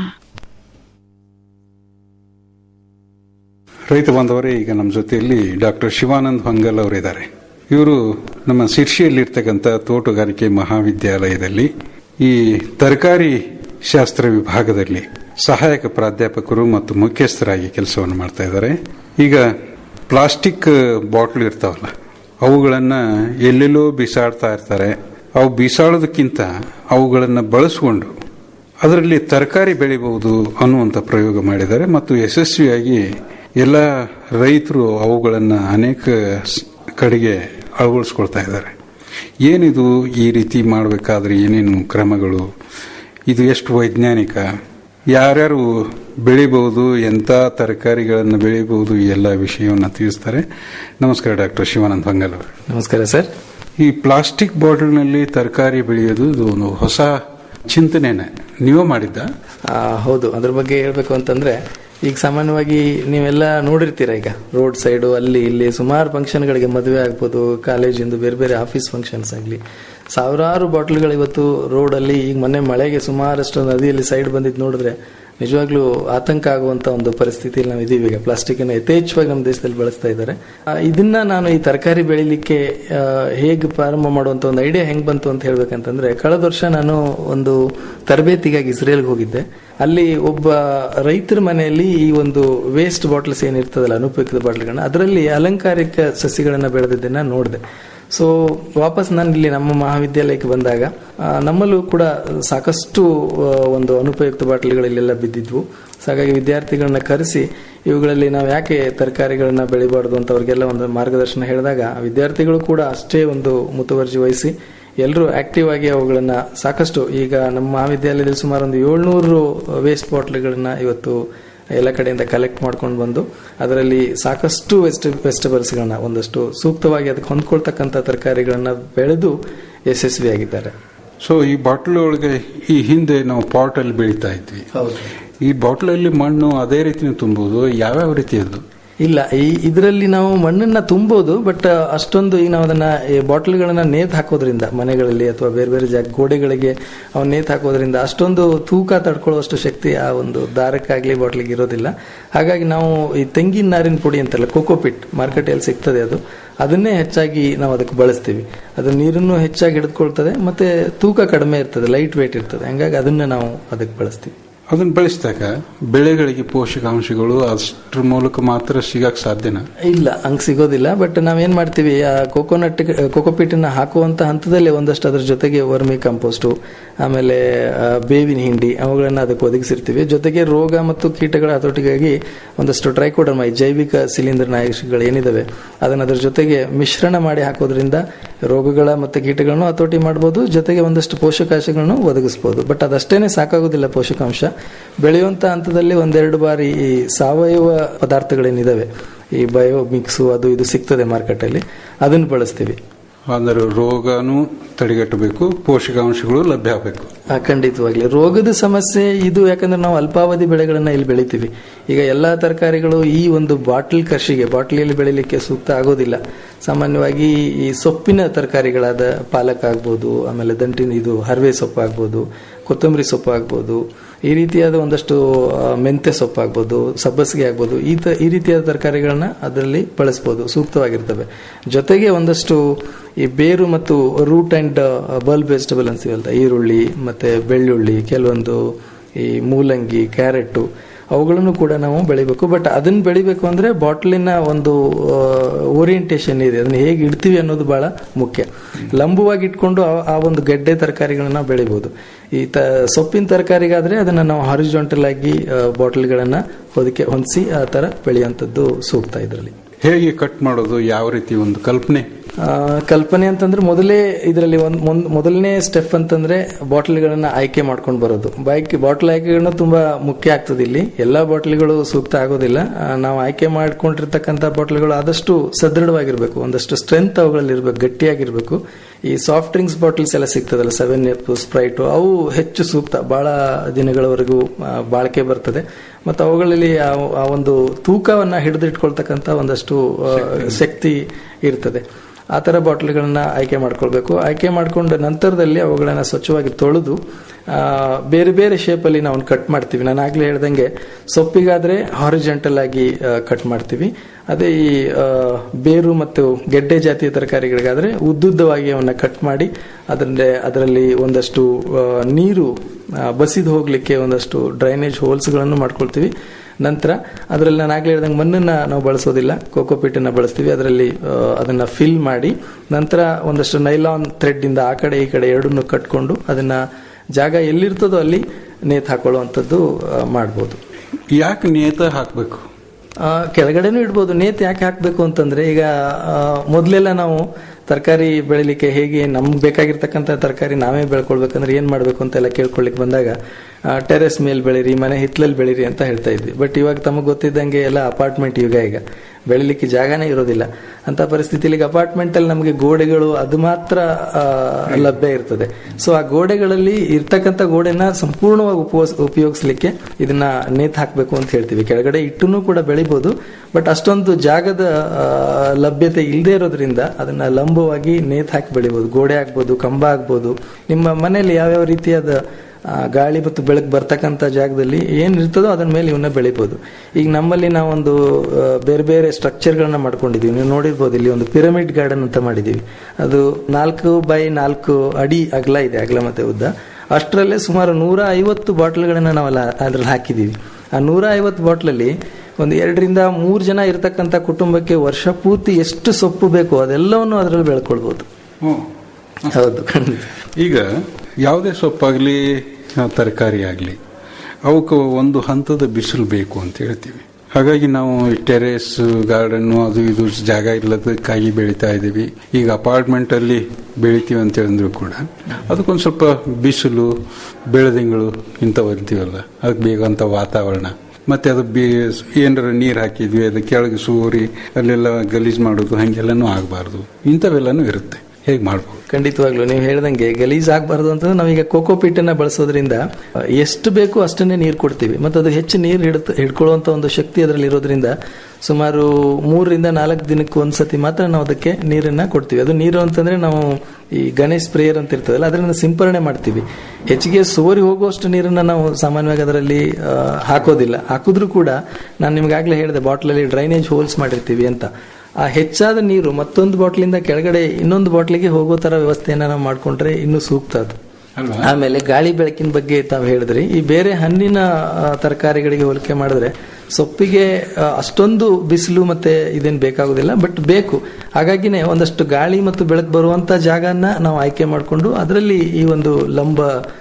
ರೈತ ಬಾಂಧವರೇ ಈಗ ನಮ್ಮ ಜೊತೆಯಲ್ಲಿ ಡಾಕ್ಟರ್ ಶಿವಾನಂದ್ ಹೊಂಗಲ್ ಅವರಿದ್ದಾರೆ ಇವರು ನಮ್ಮ ಶಿರ್ಷಿಯಲ್ಲಿರ್ತಕ್ಕಂಥ ತೋಟಗಾರಿಕೆ ಮಹಾವಿದ್ಯಾಲಯದಲ್ಲಿ ಈ ತರಕಾರಿ ಶಾಸ್ತ್ರ ವಿಭಾಗದಲ್ಲಿ ಸಹಾಯಕ ಪ್ರಾಧ್ಯಾಪಕರು ಮತ್ತು ಮುಖ್ಯಸ್ಥರಾಗಿ ಕೆಲಸವನ್ನು ಮಾಡ್ತಾ ಇದ್ದಾರೆ ಈಗ ಪ್ಲಾಸ್ಟಿಕ್ ಬಾಟ್ಲ್ ಇರ್ತಾವಲ್ಲ ಅವುಗಳನ್ನ ಎಲ್ಲೆಲ್ಲೋ ಬಿಸಾಡ್ತಾ ಇರ್ತಾರೆ ಅವು ಬಿಸಾಡೋದಕ್ಕಿಂತ ಅವುಗಳನ್ನು ಬಳಸಿಕೊಂಡು ಅದರಲ್ಲಿ ತರಕಾರಿ ಬೆಳಿಬಹುದು ಅನ್ನುವಂಥ ಪ್ರಯೋಗ ಮಾಡಿದ್ದಾರೆ ಮತ್ತು ಯಶಸ್ವಿಯಾಗಿ ಎಲ್ಲ ರೈತರು ಅವುಗಳನ್ನು ಅನೇಕ ಸ್- ಕಡೆಗೆ ಅಳವಡಿಸ್ಕೊಳ್ತಾ ಇದ್ದಾರೆ ಏನಿದು ಈ ರೀತಿ ಮಾಡಬೇಕಾದ್ರೆ ಏನೇನು ಕ್ರಮಗಳು ಇದು ಎಷ್ಟು ವೈಜ್ಞಾನಿಕ ಯಾರ್ಯಾರು ಬೆಳಿಬಹುದು ಎಂಥ ತರಕಾರಿಗಳನ್ನು ಬೆಳಿಬಹುದು ಈ ಎಲ್ಲ ವಿಷಯವನ್ನು ತಿಳಿಸ್ತಾರೆ ನಮಸ್ಕಾರ ಡಾಕ್ಟರ್ ಶಿವಾನಂದ್ ಬಂಗಲ್ ಅವರು ನಮಸ್ಕಾರ ಸರ್ ಈ ಪ್ಲಾಸ್ಟಿಕ್ ಬಾಟಲ್ನಲ್ಲಿ ತರಕಾರಿ ಬೆಳೆಯೋದು ಇದು ಒಂದು ಹೊಸ ಚಿಂತನೆನೇ ನೀವೇ ಮಾಡಿದ್ದ ಆ, ಹೌದು ಅದ್ರ ಬಗ್ಗೆ ಹೇಳ್ಬೇಕು ಅಂತಂದ್ರೆ ಈಗ ಸಾಮಾನ್ಯವಾಗಿ ನೀವೆಲ್ಲ ನೋಡಿರ್ತೀರ ಈಗ ರೋಡ್ ಸೈಡು ಅಲ್ಲಿ ಇಲ್ಲಿ ಸುಮಾರು ಫಂಕ್ಷನ್ಗಳಿಗೆ ಮದುವೆ ಆಗ್ಬೋದು ಕಾಲೇಜಿಂದು ಬೇರೆ ಬೇರೆ ಆಫೀಸ್ ಫಂಕ್ಷನ್ಸ್ ಆಗಲಿ ಸಾವಿರಾರು ಬಾಟ್ಲ್ಗಳು ಇವತ್ತು ರೋಡಲ್ಲಿ ಈಗ ಮೊನ್ನೆ ಮಳೆಗೆ ಸುಮಾರಷ್ಟು ನದಿಯಲ್ಲಿ ಸೈಡ್ ಬಂದಿದ್ದು ನೋಡಿದ್ರೆ ನಿಜವಾಗ್ಲೂ ಆತಂಕ ಆಗುವಂತ ಒಂದು ಪರಿಸ್ಥಿತಿಯಲ್ಲಿ ನಾವು ಇದೀವಿ ಈಗ ಪ್ಲಾಸ್ಟಿಕ್ ಅನ್ನು ಯಥೇಚ್ಛವಾಗಿ ನಮ್ಮ ದೇಶದಲ್ಲಿ ಬಳಸ್ತಾ ಇದ್ದಾರೆ ಆ, ಇದನ್ನ ನಾನು ಈ ತರಕಾರಿ ಬೆಳಿಲಿಕ್ಕೆ ಆ, ಹೇಗೆ ಪ್ರಾರಂಭ ಮಾಡುವಂತ ಒಂದು ಐಡಿಯಾ ಹೆಂಗ್ ಬಂತು ಅಂತ ಹೇಳ್ಬೇಕಂತಂದ್ರೆ ಕಳೆದ ವರ್ಷ ನಾನು ಒಂದು ತರಬೇತಿಗಾಗಿ ಇಸ್ರೇಲ್ಗೆ ಹೋಗಿದ್ದೆ ಅಲ್ಲಿ ಒಬ್ಬ ರೈತರ ಮನೆಯಲ್ಲಿ ಈ ಒಂದು ವೇಸ್ಟ್ ಬಾಟಲ್ಸ್ ಏನಿರ್ತದಲ್ಲ ಅನುಪಯುಕ್ತ ಬಾಟಲ್ಗಳನ್ನ ಅದರಲ್ಲಿ ಅಲಂಕಾರಿಕ ಸಸಿಗಳನ್ನ ಬೆಳೆದಿದ್ದನ್ನ ನೋಡಿದೆ ಸೊ ವಾಪಸ್ ನಾನು ಇಲ್ಲಿ ನಮ್ಮ ಮಹಾವಿದ್ಯಾಲಯಕ್ಕೆ ಬಂದಾಗ ಆ, ನಮ್ಮಲ್ಲೂ ಕೂಡ ಸಾಕಷ್ಟು ಆ, ಒಂದು ಅನುಪಯುಕ್ತ ಬಾಟಲಿಗಳೆಲ್ಲ ಬಿದ್ದಿದ್ವು ಸೊ ಹಾಗಾಗಿ ವಿದ್ಯಾರ್ಥಿಗಳನ್ನ ಕರೆಸಿ ಇವುಗಳಲ್ಲಿ ನಾವು ಯಾಕೆ ತರಕಾರಿಗಳನ್ನ ಬೆಳಿಬಾರ್ದು ಅಂತ ಅವ್ರಿಗೆಲ್ಲ ಒಂದು ಮಾರ್ಗದರ್ಶನ ಹೇಳಿದಾಗ ಆ ವಿದ್ಯಾರ್ಥಿಗಳು ಕೂಡ ಅಷ್ಟೇ ಒಂದು ಮುತುವರ್ಜಿ ವಹಿಸಿ ಎಲ್ಲರೂ ಆಕ್ಟಿವ್ ಆಗಿ ಅವುಗಳನ್ನ ಸಾಕಷ್ಟು ಈಗ ನಮ್ಮ ಮಹಾವಿದ್ಯಾಲಯದಲ್ಲಿ ಸುಮಾರು ಒಂದು ಏಳ್ನೂರು ವೇಸ್ಟ್ ಬಾಟ್ಲ್ಗಳನ್ನ ಇವತ್ತು ಎಲ್ಲ ಕಡೆಯಿಂದ ಕಲೆಕ್ಟ್ ಮಾಡ್ಕೊಂಡು ಬಂದು ಅದರಲ್ಲಿ ಸಾಕಷ್ಟು ವೆಸ್ಟ್ ವೆಜಿಟಬಲ್ಸ್ಗಳನ್ನ ಒಂದಷ್ಟು ಸೂಕ್ತವಾಗಿ ಅದಕ್ಕೆ ಹೊಂದ್ಕೊಳ್ತಕ್ಕಂಥ ತರಕಾರಿಗಳನ್ನ ಬೆಳೆದು ಯಶಸ್ವಿಯಾಗಿದ್ದಾರೆ ಸೊ ಈ ಬಾಟಲ್ ಒಳಗೆ ಈ ಹಿಂದೆ ನಾವು ಪಾಟ್ ಅಲ್ಲಿ ಬೆಳೀತಾ ಇದ್ವಿ ಈ ಬಾಟಲ್ ಅಲ್ಲಿ ಮಣ್ಣು ಅದೇ ರೀತಿ ತುಂಬುವುದು ಯಾವ್ಯಾವ ರೀತಿ ಅದು ಇಲ್ಲ ಈ ಇದರಲ್ಲಿ ನಾವು ಮಣ್ಣನ್ನ ತುಂಬೋದು ಬಟ್ ಅಷ್ಟೊಂದು ಈಗ ನಾವು ಅದನ್ನ ಬಾಟಲ್ಗಳನ್ನ ನೇತ್ ಹಾಕೋದ್ರಿಂದ ಮನೆಗಳಲ್ಲಿ ಅಥವಾ ಬೇರೆ ಬೇರೆ ಜಾಗ ಗೋಡೆಗಳಿಗೆ ಅವ್ ನೇತ್ ಹಾಕೋದ್ರಿಂದ ಅಷ್ಟೊಂದು ತೂಕ ತಡ್ಕೊಳ್ಳುವಷ್ಟು ಶಕ್ತಿ ಆ ಒಂದು ದಾರಕ್ಕಾಗ್ಲಿ ಬಾಟ್ಲಿಗೆ ಇರೋದಿಲ್ಲ ಹಾಗಾಗಿ ನಾವು ಈ ತೆಂಗಿನ ನಾರಿನ ಪುಡಿ ಅಂತಲ್ಲ ಕೋಕೋಪಿಟ್ ಮಾರ್ಕೆಟಲ್ಲಿ ಸಿಗ್ತದೆ ಅದು ಅದನ್ನೇ ಹೆಚ್ಚಾಗಿ ನಾವು ಅದಕ್ಕೆ ಬಳಸ್ತೀವಿ ಅದು ನೀರನ್ನು ಹೆಚ್ಚಾಗಿ ಹಿಡಿದುಕೊಳ್ತದೆ ಮತ್ತೆ ತೂಕ ಕಡಿಮೆ ಇರ್ತದೆ ಲೈಟ್ ವೇಟ್ ಇರ್ತದೆ ಹಂಗಾಗಿ ಅದನ್ನ ನಾವು ಅದಕ್ಕೆ ಬಳಸ್ತೀವಿ ಅದನ್ನ ಬೆಳೆಸಿದಾಗ ಬೆಳೆಗಳಿಗೆ ಪೋಷಕಾಂಶಗಳು ಅಷ್ಟ್ರ ಮೂಲಕ ಮಾತ್ರ ಸಿಗಕ್ ಸಾಧ್ಯನಾ ಇಲ್ಲ ಹಂಗ್ ಸಿಗೋದಿಲ್ಲ ಬಟ್ ನಾವೇನ್ ಮಾಡ್ತೀವಿ ಆ ಕೋಕೋನಟ್ ಕೋಕೋಪೀಟನ್ನ ಹಾಕುವಂತ ಹಂತದಲ್ಲಿ ಒಂದಷ್ಟು ಅದ್ರ ಜೊತೆಗೆ ವರ್ಮಿ ಕಂಪೋಸ್ಟ್ ಆಮೇಲೆ ಆ, ಬೇವಿನ ಹಿಂಡಿ ಅವುಗಳನ್ನ ಅದಕ್ಕೆ ಒದಗಿಸಿರ್ತೀವಿ ಜೊತೆಗೆ ರೋಗ ಮತ್ತು ಕೀಟಗಳ ಹತೋಟಿಗಾಗಿ ಒಂದಷ್ಟು ಟ್ರೈಕೋಡರ್ಮ ಈ ಜೈವಿಕ ಶಿಲೀಂಧ್ರ ನಾಯಕಗಳು ಏನಿದಾವೆ ಅದನ್ನ ಅದ್ರ ಜೊತೆಗೆ ಮಿಶ್ರಣ ಮಾಡಿ ಹಾಕೋದ್ರಿಂದ ರೋಗಗಳ ಮತ್ತೆ ಕೀಟಗಳನ್ನು ಹತೋಟಿ ಮಾಡಬಹುದು ಜೊತೆಗೆ ಒಂದಷ್ಟು ಪೋಷಕಾಂಶಗಳನ್ನು ಒದಗಿಸಬಹುದು ಬಟ್ ಅದಷ್ಟೇನೆ ಸಾಕಾಗೋದಿಲ್ಲ ಪೋಷಕಾಂಶ ಬೆಳೆಯುವಂತ ಹಂತದಲ್ಲಿ ಒಂದೆರಡು ಬಾರಿ ಈ ಸಾವಯವ ಪದಾರ್ಥಗಳೇನಿದಾವೆ ಈ ಬಯೋ ಮಿಕ್ಸು ಅದು ಇದು ಸಿಗ್ತದೆ ಮಾರ್ಕೆಟಲ್ಲಿ ಅದನ್ನು ಬಳಸ್ತೀವಿ ಅಂದ್ರೆ ರೋಗನೂ ತಡೆಗಟ್ಟಬೇಕು ಪೋಷಕಾಂಶಗಳು ಲಭ್ಯ ಆಗಬೇಕು ಆ, ಖಂಡಿತವಾಗ್ಲಿ ರೋಗದ ಸಮಸ್ಯೆ ಇದು ಯಾಕಂದ್ರೆ ನಾವು ಅಲ್ಪಾವಧಿ ಬೆಳೆಗಳನ್ನ ಇಲ್ಲಿ ಬೆಳಿತೀವಿ ಈಗ ಎಲ್ಲಾ ತರಕಾರಿಗಳು ಈ ಒಂದು ಬಾಟಲ್ ಕೃಷಿಗೆ ಬಾಟಲಿಯಲ್ಲಿ ಬೆಳಿಲಿಕ್ಕೆ ಸೂಕ್ತ ಆಗೋದಿಲ್ಲ ಸಾಮಾನ್ಯವಾಗಿ ಈ ಸೊಪ್ಪಿನ ತರಕಾರಿಗಳಾದ ಪಾಲಕ್ ಆಗ್ಬೋದು ಆಮೇಲೆ ದಂಟಿನ ಇದು ಹರ್ವೆ ಸೊಪ್ಪು ಆಗ್ಬೋದು ಕೊತ್ತಂಬರಿ ಸೊಪ್ಪು ಆಗ್ಬೋದು ಈ ರೀತಿಯಾದ ಒಂದಷ್ಟು ಆ, ಮೆಂತ್ಯ ಸೊಪ್ಪು ಆಗ್ಬೋದು ಸಬ್ಬಸಿಗೆ ಆಗ್ಬೋದು ಈ ತ ಈ ರೀತಿಯಾದ ತರಕಾರಿಗಳನ್ನ ಅದರಲ್ಲಿ ಬಳಸ್ಬೋದು ಸೂಕ್ತವಾಗಿರ್ತವೆ ಜೊತೆಗೆ ಒಂದಷ್ಟು ಈ ಬೇರು ಮತ್ತು ರೂಟ್ ಅಂಡ್ ಬಲ್ಬ್ ವೆಜಿಟಬಲ್ ಅಂತೀವಲ್ಲ ಈರುಳ್ಳಿ ಮತ್ತೆ ಬೆಳ್ಳುಳ್ಳಿ ಕೆಲವೊಂದು ಈ ಮೂಲಂಗಿ ಕ್ಯಾರೆಟ್ ಅವುಗಳನ್ನು ಕೂಡ ನಾವು ಬೆಳಿಬೇಕು ಬಟ್ ಅದನ್ನ ಬೆಳಿಬೇಕು ಅಂದ್ರೆ ಬಾಟ್ಲಿನ ಒಂದು ಓರಿಯಂಟೇಷನ್ ಇದೆ ಅದನ್ನ ಹೇಗೆ ಇಡ್ತೀವಿ ಅನ್ನೋದು ಬಹಳ ಮುಖ್ಯ ಲಂಬವಾಗಿ ಇಟ್ಕೊಂಡು ಆ- ಆ ಒಂದು ಗೆಡ್ಡೆ ತರಕಾರಿಗಳನ್ನ ಬೆಳಿಬಹುದು ಈ ತ ಸೊಪ್ಪಿನ ತರಕಾರಿಗಾದ್ರೆ ಅದನ್ನ ನಾವು ಹಾರಿಜಾಂಟಲ್ ಆಗಿ ಬಾಟಲ್ಗಳನ್ನ ಹೊದಿಕೆ ಹೊಂದಿಸಿ ಆ ತರ ಬೆಳೆಯುವಂಥದ್ದು ಸೂಕ್ತ ಇದರಲ್ಲಿ ಹೇಗೆ ಕಟ್ ಮಾಡೋದು ಯಾವ ರೀತಿ ಒಂದು ಕಲ್ಪನೆ ಆ, ಕಲ್ಪನೆ ಅಂತಂದ್ರೆ ಮೊದಲೇ ಇದರಲ್ಲಿ ಒಂದು ಮೊದಲನೇ ಸ್ಟೆಪ್ ಅಂತಂದ್ರೆ ಬಾಟಲ್ಗಳನ್ನ ಆಯ್ಕೆ ಮಾಡ್ಕೊಂಡು ಬರೋದು ಬೈಕ್ ಬಾಟಲ್ ಆಯ್ಕೆಗಳನ್ನ ತುಂಬಾ ಮುಖ್ಯ ಆಗ್ತದೆ ಇಲ್ಲಿ ಎಲ್ಲಾ ಬಾಟಲ್ಗಳು ಸೂಕ್ತ ಆಗೋದಿಲ್ಲ ಆ, ನಾವು ಆಯ್ಕೆ ಮಾಡ್ಕೊಂಡಿರ್ತಕ್ಕಂಥ ಬಾಟಲ್ಗಳು ಆದಷ್ಟು ಸದೃಢವಾಗಿರ್ಬೇಕು ಒಂದಷ್ಟು ಸ್ಟ್ರೆಂತ್ ಅವುಗಳಲ್ಲಿ ಇರ್ಬೇಕು ಗಟ್ಟಿಯಾಗಿರ್ಬೇಕು ಈ ಸಾಫ್ಟ್ ಡ್ರಿಂಕ್ಸ್ ಬಾಟಲ್ಸ್ ಎಲ್ಲ ಸಿಗ್ತದಲ್ಲ ಸೆವೆನ್ ಎಪ್ ಸ್ಪ್ರೈಟ್ ಅವು ಹೆಚ್ಚು ಸೂಕ್ತ ಬಹಳ ದಿನಗಳವರೆಗೂ ಆ, ಬಾಳಿಕೆ ಬರ್ತದೆ ಮತ್ತು ಅವುಗಳಲ್ಲಿ ಆ- ಆ ಒಂದು ತೂಕವನ್ನ ಹಿಡಿದಿಟ್ಕೊಳ್ತಕ್ಕಂಥ ಒಂದಷ್ಟು ಆ, ಶಕ್ತಿ ಇರ್ತದೆ ಆ ಥರ ಬಾಟಲ್ಗಳನ್ನ ಆಯ್ಕೆ ಮಾಡ್ಕೊಳ್ಬೇಕು ಆಯ್ಕೆ ಮಾಡ್ಕೊಂಡ ನಂತರದಲ್ಲಿ ಅವುಗಳನ್ನ ಸ್ವಚ್ಛವಾಗಿ ತೊಳೆದು ಆ, ಬೇರೆ ಬೇರೆ ಶೇಪಲ್ಲಿ ನಾವು ಕಟ್ ಮಾಡ್ತೀವಿ ನಾನು ಆಗ್ಲೇ ಹೇಳ್ದಂಗೆ ಸೊಪ್ಪಿಗಾದ್ರೆ ಹಾರಿಜೆಂಟಲ್ ಆಗಿ ಕಟ್ ಮಾಡ್ತೀವಿ ಅದೇ ಈ ಆ, ಬೇರು ಮತ್ತು ಗೆಡ್ಡೆ ಜಾತಿಯ ತರಕಾರಿಗಳಿಗಾದ್ರೆ ಉದ್ದುದ್ದವಾಗಿ ಅವನ್ನ ಕಟ್ ಮಾಡಿ ಅದರಿಂದ ಅದರಲ್ಲಿ ಒಂದಷ್ಟು ಆ, ನೀರು ಬಸಿದು ಹೋಗ್ಲಿಕ್ಕೆ ಒಂದಷ್ಟು ಡ್ರೈನೇಜ್ ಹೋಲ್ಸ್ಗಳನ್ನು ಮಾಡ್ಕೊಳ್ತೀವಿ ನಂತರ ಅದರಲ್ಲಿ ನಾನು ಆಗ್ಲೇ ಹೇಳ್ದಂಗೆ ಮಣ್ಣನ್ನ ನಾವು ಬಳಸೋದಿಲ್ಲ ಕೋಕೋಪೀಟನ್ನ ಬಳಸ್ತೀವಿ ಅದರಲ್ಲಿ ಆ, ಅದನ್ನ ಫಿಲ್ ಮಾಡಿ ನಂತರ ಒಂದಷ್ಟು ನೈಲಾನ್ ಥ್ರೆಡ್ ಇಂದ ಆ ಕಡೆ ಈ ಕಡೆ ಎರಡನ್ನು ಕಟ್ಕೊಂಡು ಅದನ್ನ ಜಾಗ ಎಲ್ಲಿರ್ತದೋ ಅಲ್ಲಿ ನೇತು ಹಾಕೊಳ್ಳುವಂಥದ್ದು ಆ, ಮಾಡ್ಬೋದು ಯಾಕೆ ನಿಯತ ಹಾಕಬೇಕು ಆ, ಕೆಳಗಡೆನೂ ಇಡ್ಬೋದು ನೇತ್ ಯಾಕೆ ಹಾಕಬೇಕು ಅಂತಂದ್ರೆ ಈಗ ಆ, ಮೊದ್ಲೆಲ್ಲ ನಾವು ತರಕಾರಿ ಬೆಳಿಲಿಕ್ಕೆ ಹೇಗೆ ನಮ್ಗೆ ಬೇಕಾಗಿರ್ತಕ್ಕಂಥ ತರಕಾರಿ ನಾವೇ ಬೆಳ್ಕೊಳ್ಬೇಕಂದ್ರೆ ಏನ್ ಮಾಡ್ಬೇಕು ಅಂತೆಲ್ಲ ಕೇಳ್ಕೊಳ್ಲಿಕ್ಕೆ ಬಂದಾಗ ಟೆರೆಸ್ ಮೇಲೆ ಬೆಳೀರಿ ಮನೆ ಹಿತ್ಲಲ್ಲಿ ಬೆಳೀರಿ ಅಂತ ಹೇಳ್ತಾ ಇದ್ವಿ ಬಟ್ ಇವಾಗ ತಮಗೆ ಗೊತ್ತಿದ್ದಂಗೆ ಎಲ್ಲ ಅಪಾರ್ಟ್ಮೆಂಟ್ ಯುಗ ಈಗ ಬೆಳಿಲಿಕ್ಕೆ ಜಾಗನೇ ಇರೋದಿಲ್ಲ ಅಂತ ಪರಿಸ್ಥಿತಿಯಲ್ಲಿ ಈಗ ಅಪಾರ್ಟ್ಮೆಂಟ್ ಅಲ್ಲಿ ನಮಗೆ ಗೋಡೆಗಳು ಅದು ಮಾತ್ರ ಆ, ಲಭ್ಯ ಇರ್ತದೆ ಸೊ ಆ ಗೋಡೆಗಳಲ್ಲಿ ಇರ್ತಕ್ಕಂಥ ಗೋಡೆನ ಸಂಪೂರ್ಣವಾಗಿ ಉಪಯೋಗಿಸ್ ಉಪಯೋಗಿಸ್ಲಿಕ್ಕೆ ಇದನ್ನ ನೇತ್ ಹಾಕಬೇಕು ಅಂತ ಹೇಳ್ತೀವಿ ಕೆಳಗಡೆ ಇಟ್ಟುನು ಕೂಡ ಬೆಳಿಬಹುದು ಬಟ್ ಅಷ್ಟೊಂದು ಜಾಗದ ಆ, ಲಭ್ಯತೆ ಇಲ್ಲದೆ ಇರೋದ್ರಿಂದ ಅದನ್ನ ಲಂಬವಾಗಿ ನೇತ್ ಹಾಕಿ ಬೆಳಿಬಹುದು ಗೋಡೆ ಆಗ್ಬೋದು ಕಂಬ ಆಗ್ಬೋದು ನಿಮ್ಮ ಮನೆಯಲ್ಲಿ ಯಾವ್ಯಾವ ರೀತಿಯಾದ ಆ, ಗಾಳಿ ಮತ್ತು ಬೆಳಕು ಬರ್ತಕ್ಕಂಥ ಜಾಗದಲ್ಲಿ ಏನ್ ಇರ್ತದೋ ಅದರ ಮೇಲೆ ಇವನ್ನ ಬೆಳಿಬಹುದು ಈಗ ನಮ್ಮಲ್ಲಿ ನಾವೊಂದು ಆ, ಬೇರೆ ಬೇರೆ ಸ್ಟ್ರಕ್ಚರ್ಗಳನ್ನ ಮಾಡ್ಕೊಂಡಿದೀವಿ ನೀವು ನೋಡಿರ್ಬೋದು ಇಲ್ಲಿ ಒಂದು ಪಿರಮಿಡ್ ಗಾರ್ಡನ್ ಅಂತ ಮಾಡಿದೀವಿ ಅದು ನಾಲ್ಕು ಬೈ ನಾಲ್ಕು ಅಡಿ ಅಗಲ ಇದೆ ಅಗಲ ಮತ್ತೆ ಉದ್ದ ಅಷ್ಟರಲ್ಲೇ ಸುಮಾರು ನೂರ ಐವತ್ತು ಬಾಟ್ಲ್ಗಳನ್ನ ನಾವೆಲ್ಲ ಅದ್ರಲ್ಲಿ ಹಾಕಿದೀವಿ ಆ ನೂರ ಐವತ್ತು ಬಾಟ್ಲಲ್ಲಿ ಒಂದು ಎರಡರಿಂದ ಮೂರು ಜನ ಇರತಕ್ಕಂಥ ಕುಟುಂಬಕ್ಕೆ ವರ್ಷ ಪೂರ್ತಿ ಎಷ್ಟು ಸೊಪ್ಪು ಬೇಕು ಅದೆಲ್ಲವನ್ನು ಅದರಲ್ಲಿ ಬೆಳ್ಕೊಳ್ಬಹುದು ಹೌದು ಖಂಡಿತ ಈಗ ಯಾವುದೇ ಸೊಪ್ಪಾಗಲಿ ತರಕಾರಿ ಆಗಲಿ ಅವಕ್ಕೆ ಒಂದು ಹಂತದ ಬಿಸಿಲು ಬೇಕು ಅಂತ ಹೇಳ್ತೀವಿ ಹಾಗಾಗಿ ನಾವು ಟೆರೇಸ್ ಗಾರ್ಡನ್ ಅದು ಇದು ಜಾಗ ಇಲ್ಲದಕ್ಕಾಗಿ ಬೆಳೀತಾ ಇದ್ದೀವಿ ಈಗ ಅಪಾರ್ಟ್ಮೆಂಟ್ ಅಲ್ಲಿ ಬೆಳಿತೀವಿ ಅಂತ ಹೇಳಿದ್ರು ಕೂಡ ಅದಕ್ಕೊಂದು ಸ್ವಲ್ಪ ಬಿಸಿಲು ಬೆಳದಿಂಗಳು ಇಂಥವು ಅಂತೀವಲ್ಲ ಅದಕ್ಕೆ ಬೇಕಂತ ವಾತಾವರಣ ಮತ್ತೆ ಅದು ಬಿ ಏನಾರ ನೀರು ಹಾಕಿದ್ವಿ ಅದು ಕೆಳಗೆ ಸೂರಿ ಅಲ್ಲೆಲ್ಲ ಗಲೀಜು ಮಾಡೋದು ಹಾಗೆಲ್ಲನೂ ಆಗಬಾರ್ದು ಇಂಥವೆಲ್ಲನೂ ಇರುತ್ತೆ ಹೇಗೆ ಮಾಡ್ಬೋದು ಖಂಡಿತವಾಗ್ಲು ನೀವು ಹೇಳ್ದಂಗೆ ಗಲೀಜ್ ಆಗಬಾರ್ದು ಅಂತಂದ್ರೆ ನಾವೀಗ ಕೋಕೋ ಅನ್ನ ಬಳಸೋದ್ರಿಂದ ಅಹ್, ಎಷ್ಟು ಬೇಕು ಅಷ್ಟನ್ನೇ ನೀರು ಕೊಡ್ತೀವಿ ಮತ್ತು ಅದು ಹೆಚ್ಚು ನೀರು ಹಿಡಿದು ಹಿಡ್ಕೊಳ್ಳುವಂತ ಒಂದು ಶಕ್ತಿ ಅದರಲ್ಲಿ ಇರೋದ್ರಿಂದ ಸುಮಾರು ಮೂರರಿಂದ ನಾಲ್ಕು ದಿನಕ್ಕೆ ಒಂದ್ಸತಿ ಮಾತ್ರ ನಾವು ಅದಕ್ಕೆ ನೀರನ್ನ ಕೊಡ್ತೀವಿ ಅದು ನೀರು ಅಂತಂದ್ರೆ ನಾವು ಈ ಗಣೇಶ್ ಸ್ಪ್ರೇಯರ್ ಅಂತ ಇರ್ತದಲ್ಲ ಅದರಿಂದ ಸಿಂಪರಣೆ ಮಾಡ್ತೀವಿ ಹೆಚ್ಚಿಗೆ ಸೋರಿ ಹೋಗುವಷ್ಟು ನೀರನ್ನ ನಾವು ಸಾಮಾನ್ಯವಾಗಿ ಅದರಲ್ಲಿ ಆ, ಹಾಕೋದಿಲ್ಲ ಹಾಕಿದ್ರು ಕೂಡ ನಾನು ನಿಮ್ಗಾಗ್ಲೇ ಹೇಳಿದೆ ಬಾಟ್ಲಲ್ಲಿ ಡ್ರೈನೇಜ್ ಹೋಲ್ಸ್ ಮಾಡಿರ್ತೀವಿ ಅಂತ ಆ ಹೆಚ್ಚಾದ ನೀರು ಮತ್ತೊಂದು ಬಾಟ್ಲಿಂದ ಕೆಳಗಡೆ ಇನ್ನೊಂದು ಬಾಟ್ಲಿಗೆ ಹೋಗೋ ತರ ವ್ಯವಸ್ಥೆಯನ್ನ ನಾವು ಮಾಡ್ಕೊಂಡ್ರೆ ಇನ್ನೂ ಸೂಕ್ತ ಅದು ಆಮೇಲೆ ಗಾಳಿ ಬೆಳಕಿನ ಬಗ್ಗೆ ತಾವು ಹೇಳಿದ್ರಿ ಈ ಬೇರೆ ಹಣ್ಣಿನ ಆ, ತರಕಾರಿಗಳಿಗೆ ಹೋಲಿಕೆ ಮಾಡಿದ್ರೆ ಸೊಪ್ಪಿಗೆ ಆ, ಅಷ್ಟೊಂದು ಬಿಸಿಲು ಮತ್ತೆ ಇದೇನು ಬೇಕಾಗುದಿಲ್ಲ ಬಟ್ ಬೇಕು ಹಾಗಾಗಿನೇ ಒಂದಷ್ಟು ಗಾಳಿ ಮತ್ತು ಬೆಳಕು ಬರುವಂತ ಜಾಗನ ನಾವು ಆಯ್ಕೆ ಮಾಡಿಕೊಂಡು ಅದರಲ್ಲಿ ಈ ಒಂದು ಲಂಬ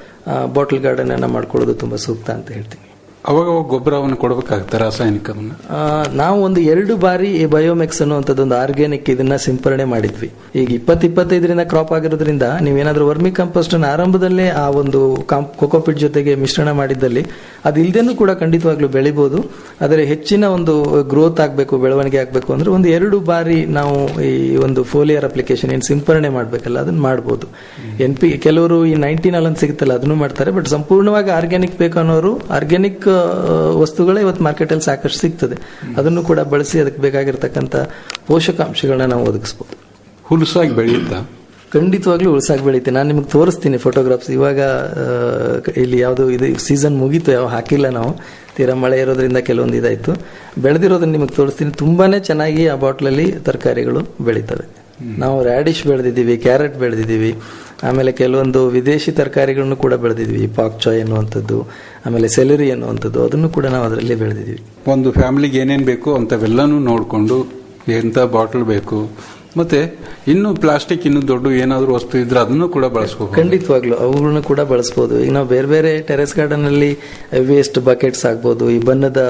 ಬಾಟಲ್ ಗಾರ್ಡನ್ ಅನ್ನ ಮಾಡ್ಕೊಳ್ಳೋದು ತುಂಬಾ ಸೂಕ್ತ ಅಂತ ಹೇಳ್ತೀನಿ ಅವಾಗ ಅವಾಗ ಗೊಬ್ಬರವನ್ನು ಕೊಡಬೇಕಾಗುತ್ತೆ ರಾಸಾಯನಿಕವನ್ನು ಆ, ನಾವು ಒಂದು ಎರಡು ಬಾರಿ ಈ ಬಯೋಮೆಕ್ಸ್ ಅನ್ನುವಂಥದ್ದು ಒಂದು ಆರ್ಗ್ಯಾನಿಕ್ ಇದನ್ನ ಸಿಂಪರಣೆ ಮಾಡಿದ್ವಿ ಈಗ ಇಪ್ಪತ್ತು ಇಪ್ಪತ್ತೈದರಿಂದ ಕ್ರಾಪ್ ಆಗಿರೋದ್ರಿಂದ ನೀವೇನಾದ್ರೂ ವರ್ಮಿ ಕಂಪೋಸ್ಟ್ ಅನ್ನು ಆರಂಭದಲ್ಲೇ ಆ ಒಂದು ಕೊಕೋಪಿಟ್ ಜೊತೆಗೆ ಮಿಶ್ರಣ ಮಾಡಿದ್ದಲ್ಲಿ ಅದು ಇಲ್ದೇನೂ ಕೂಡ ಖಂಡಿತವಾಗ್ಲೂ ಬೆಳಿಬಹುದು ಆದರೆ ಹೆಚ್ಚಿನ ಒಂದು ಗ್ರೋತ್ ಆಗಬೇಕು ಬೆಳವಣಿಗೆ ಆಗಬೇಕು ಅಂದ್ರೆ ಒಂದು ಎರಡು ಬಾರಿ ನಾವು ಈ ಒಂದು ಫೋಲಿಯರ್ ಅಪ್ಲಿಕೇಶನ್ ಏನು ಸಿಂಪರಣೆ ಮಾಡಬೇಕಲ್ಲ ಅದನ್ನ ಮಾಡ್ಬೋದು ಎನ್ ಪಿ ಕೆಲವರು ಈ ನೈನ್ಟೀನ್ ಅಂತ ಸಿಗುತ್ತಲ್ಲ ಅದನ್ನು ಮಾಡ್ತಾರೆ ಬಟ್ ಸಂಪೂರ್ಣವಾಗಿ ಆರ್ಗ್ಯಾನಿಕ್ ಬೇಕು ಅನ್ನೋರು ಆರ್ಗ್ಯಾನಿಕ್ ವಸ್ತುಗಳೇ ಇವತ್ತು ಮಾರ್ಕೆಟಲ್ಲಿ ಸಾಕಷ್ಟು ಸಿಗ್ತದೆ ಅದನ್ನು ಕೂಡ ಬಳಸಿ ಅದಕ್ಕೆ ಬೇಕಾಗಿರ್ತಕ್ಕಂಥ ಪೋಷಕಾಂಶಗಳನ್ನ ನಾವು ಒದಗಿಸ್ಬೋದು ಹುಲಸಾಗಿ ಬೆಳೆಯುತ್ತಾ ಖಂಡಿತವಾಗ್ಲೂ ಉಳ್ಸಾಕ್ ಬೆಳೀತೆ ನಾನು ನಿಮ್ಗೆ ತೋರಿಸ್ತೀನಿ ಫೋಟೋಗ್ರಾಫ್ಸ್ ಇವಾಗ ಆ, ಇಲ್ಲಿ ಯಾವುದು ಇದು ಸೀಸನ್ ಮುಗೀತು ಯಾವ ಹಾಕಿಲ್ಲ ನಾವು ತೀರಾ ಮಳೆ ಇರೋದ್ರಿಂದ ಕೆಲವೊಂದು ಇದಾಯ್ತು ಬೆಳೆದಿರೋದನ್ನ ನಿಮಗೆ ತೋರಿಸ್ತೀನಿ ತುಂಬಾನೇ ಚೆನ್ನಾಗಿ ಆ ಬಾಟ್ಲಲ್ಲಿ ತರಕಾರಿಗಳು ಬೆಳೀತವೆ ನಾವು ರ್ಯಾಡಿಶ್ ಬೆಳೆದಿದ್ದೀವಿ ಕ್ಯಾರೆಟ್ ಬೆಳೆದಿದ್ದೀವಿ ಆಮೇಲೆ ಕೆಲವೊಂದು ವಿದೇಶಿ ತರಕಾರಿಗಳನ್ನು ಕೂಡ ಬೆಳೆದಿದ್ವಿ ಪಾಕ್ ಚಾಯ್ ಅನ್ನುವಂಥದ್ದು ಆಮೇಲೆ ಸೆಲರಿ ಅನ್ನುವಂಥದ್ದು ಅದನ್ನು ಕೂಡ ನಾವು ಅದರಲ್ಲಿ ಬೆಳೆದಿದ್ದೀವಿ ಒಂದು ಫ್ಯಾಮಿಲಿಗೆ ಏನೇನು ಬೇಕು ಅಂಥವೆಲ್ಲನೂ ನೋಡಿಕೊಂಡು ಎಂಥ ಬಾಟಲ್ ಬೇಕು ಮತ್ತೆ ಇನ್ನು ಪ್ಲಾಸ್ಟಿಕ್ ಇನ್ನು ದೊಡ್ಡ ಏನಾದರೂ ವಸ್ತು ಇದ್ರೆ ಅದನ್ನು ಕೂಡ ಬಳಸ್ಕೋಬಹುದು ಖಂಡಿತವಾಗ್ಲು ಅವುಗಳನ್ನ ಕೂಡ ಬಳಸಬಹುದು ಈಗ ನಾವು ಬೇರೆ ಬೇರೆ ಟೆರೆಸ್ ಗಾರ್ಡನ್ ಅಲ್ಲಿ ವೇಸ್ಟ್ ಬಕೆಟ್ಸ್ ಆಗ್ಬೋದು ಈ ಬಣ್ಣದ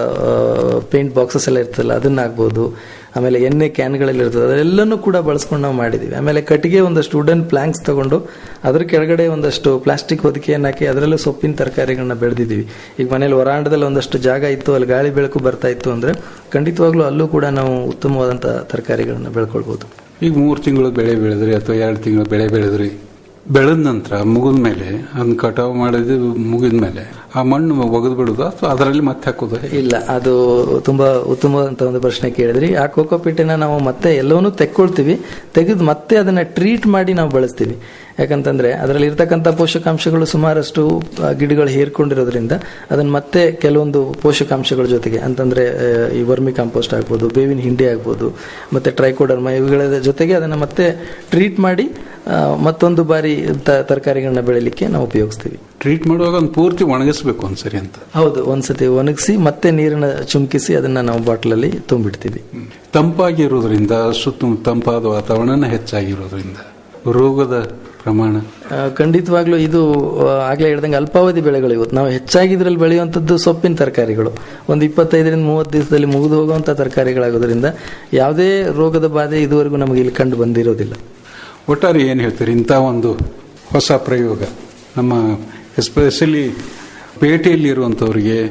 ಪೇಂಟ್ ಬಾಕ್ಸಸ್ ಎಲ್ಲ ಇರ್ತಲ್ಲ ಅದನ್ನ ಆಗ್ಬೋದು ಆಮೇಲೆ ಎಣ್ಣೆ ಕ್ಯಾನ್ಗಳಲ್ಲಿ ಇರ್ತದೆ ಅದೆಲ್ಲನೂ ಕೂಡ ಬಳಸ್ಕೊಂಡು ನಾವು ಮಾಡಿದೀವಿ ಆಮೇಲೆ ಕಟ್ಟಿಗೆ ಒಂದಷ್ಟು ವುಡನ್ ಪ್ಲಾಂಕ್ಸ್ ತಗೊಂಡು ಅದ್ರ ಕೆಳಗಡೆ ಒಂದಷ್ಟು ಪ್ಲಾಸ್ಟಿಕ್ ಹೊದಿಕೆಯನ್ನು ಹಾಕಿ ಅದರಲ್ಲೂ ಸೊಪ್ಪಿನ ತರಕಾರಿಗಳನ್ನ ಬೆಳೆದಿದ್ದೀವಿ ಈಗ ಮನೇಲಿ ವರಾಂಡದಲ್ಲಿ ಒಂದಷ್ಟು ಜಾಗ ಇತ್ತು ಅಲ್ಲಿ ಗಾಳಿ ಬೆಳಕು ಬರ್ತಾ ಇತ್ತು ಅಂದ್ರೆ ಖಂಡಿತವಾಗ್ಲೂ ಅಲ್ಲೂ ಕೂಡ ನಾವು ಉತ್ತಮವಾದಂತ ತರಕಾರಿಗಳನ್ನ ಬೆಳ್ಕೊಳ್ಬಹುದು ಈಗ ಮೂರು ತಿಂಗಳು ಬೆಳೆ ಬೆಳೆದ್ರಿ ಅಥವಾ ಎರಡು ತಿಂಗಳು ಬೆಳೆ ಬೆಳೆದ್ರಿ ಬೆಳೆದ ನಂತರ ಮುಗಿದ ಮೇಲೆ ಅದನ್ನ ಕಟಾವು ಮಾಡಿದ ಮುಗಿದ ಮೇಲೆ ಆ ಮಣ್ಣು ಒಗೆದು ಬಿಡುದು ಅಥವಾ ಅದರಲ್ಲಿ ಮತ್ತೆ ಹಾಕೋದು ಇಲ್ಲ ಅದು ತುಂಬಾ ಉತ್ತಮವಾದಂತ ಒಂದು ಪ್ರಶ್ನೆ ಕೇಳಿದ್ರಿ ಆ ಕೋಕೋಪಿಟ್ಟನ್ನ ನಾವು ಮತ್ತೆ ಎಲ್ಲವನ್ನೂ ತೆಕ್ಕೊಳ್ತೀವಿ ತೆಗೆದು ಮತ್ತೆ ಅದನ್ನ ಟ್ರೀಟ್ ಮಾಡಿ ನಾವು ಬಳಸ್ತೀವಿ ಯಾಕಂತಂದ್ರೆ ಅದರಲ್ಲಿ ಇರ್ತಕ್ಕಂಥ ಪೋಷಕಾಂಶಗಳು ಸುಮಾರಷ್ಟು ಆ, ಗಿಡಗಳು ಹೇರ್ಕೊಂಡಿರೋದ್ರಿಂದ ಅದನ್ನ ಮತ್ತೆ ಕೆಲವೊಂದು ಪೋಷಕಾಂಶಗಳ ಜೊತೆಗೆ ಅಂತಂದ್ರೆ ಆ, ಈ ವರ್ಮಿ ಕಾಂಪೋಸ್ಟ್ ಆಗ್ಬೋದು ಬೇವಿನ ಹಿಂಡಿ ಆಗ್ಬೋದು ಮತ್ತೆ ಟ್ರೈಕೋಡರ್ಮ ಇವುಗಳ ಜೊತೆಗೆ ಅದನ್ನ ಮತ್ತೆ ಟ್ರೀಟ್ ಮಾಡಿ ಆ, ಮತ್ತೊಂದು ಬಾರಿ ತ- ತರಕಾರಿಗಳನ್ನ ಬೆಳಿಲಿಕ್ಕೆ ನಾವು ಉಪಯೋಗಿಸ್ತೀವಿ ಟ್ರೀಟ್ ಮಾಡುವಾಗ ಒಂದು ಪೂರ್ತಿ ಒಣಗಿಸ್ಬೇಕು ಒಂದ್ಸರಿ ಅಂತ ಹೌದು ಒಂದ್ಸತಿ ಒಣಗಿಸಿ ಮತ್ತೆ ನೀರನ್ನ ಚುಮ್ಕಿಸಿ ಅದನ್ನ ನಾವು ಬಾಟ್ಲಲ್ಲಿ ತುಂಬಿಡ್ತೀವಿ ತಂಪಾಗಿರೋದ್ರಿಂದ ಸುತ್ತಮುತ್ತ ತಂಪಾದ ವಾತಾವರಣ ಹೆಚ್ಚಾಗಿರೋದ್ರಿಂದ ರೋಗದ ಪ್ರಮಾಣ ಆ, ಖಂಡಿತವಾಗ್ಲೂ ಇದು ಆ, ಆಗ್ಲೇ ಹೇಳ್ದಂಗೆ ಅಲ್ಪಾವಧಿ ಬೆಳೆಗಳು ಇವತ್ತು ನಾವು ಹೆಚ್ಚಾಗಿ ಇದ್ರಲ್ಲಿ ಬೆಳೆಯುವಂಥದ್ದು ಸೊಪ್ಪಿನ ತರಕಾರಿಗಳು ಒಂದು ಇಪ್ಪತ್ತೈದರಿಂದ ಮೂವತ್ತು ದಿವಸದಲ್ಲಿ ಮುಗಿದು ಹೋಗುವಂಥ ತರಕಾರಿಗಳಾಗೋದ್ರಿಂದ ಯಾವುದೇ ರೋಗದ ಬಾಧೆ ಇದುವರೆಗೂ ನಮಗೆ ಇಲ್ಲಿ ಕಂಡು ಬಂದಿರೋದಿಲ್ಲ ಒಟ್ಟಾರೆ ಏನು ಹೇಳ್ತೀರಿ ಇಂಥ ಒಂದು ಹೊಸ ಪ್ರಯೋಗ ನಮ್ಮ ಎಸ್ಪೆಷಲಿ ಪೇಟೆಯಲ್ಲಿ ಇರುವಂಥವ್ರಿಗೆ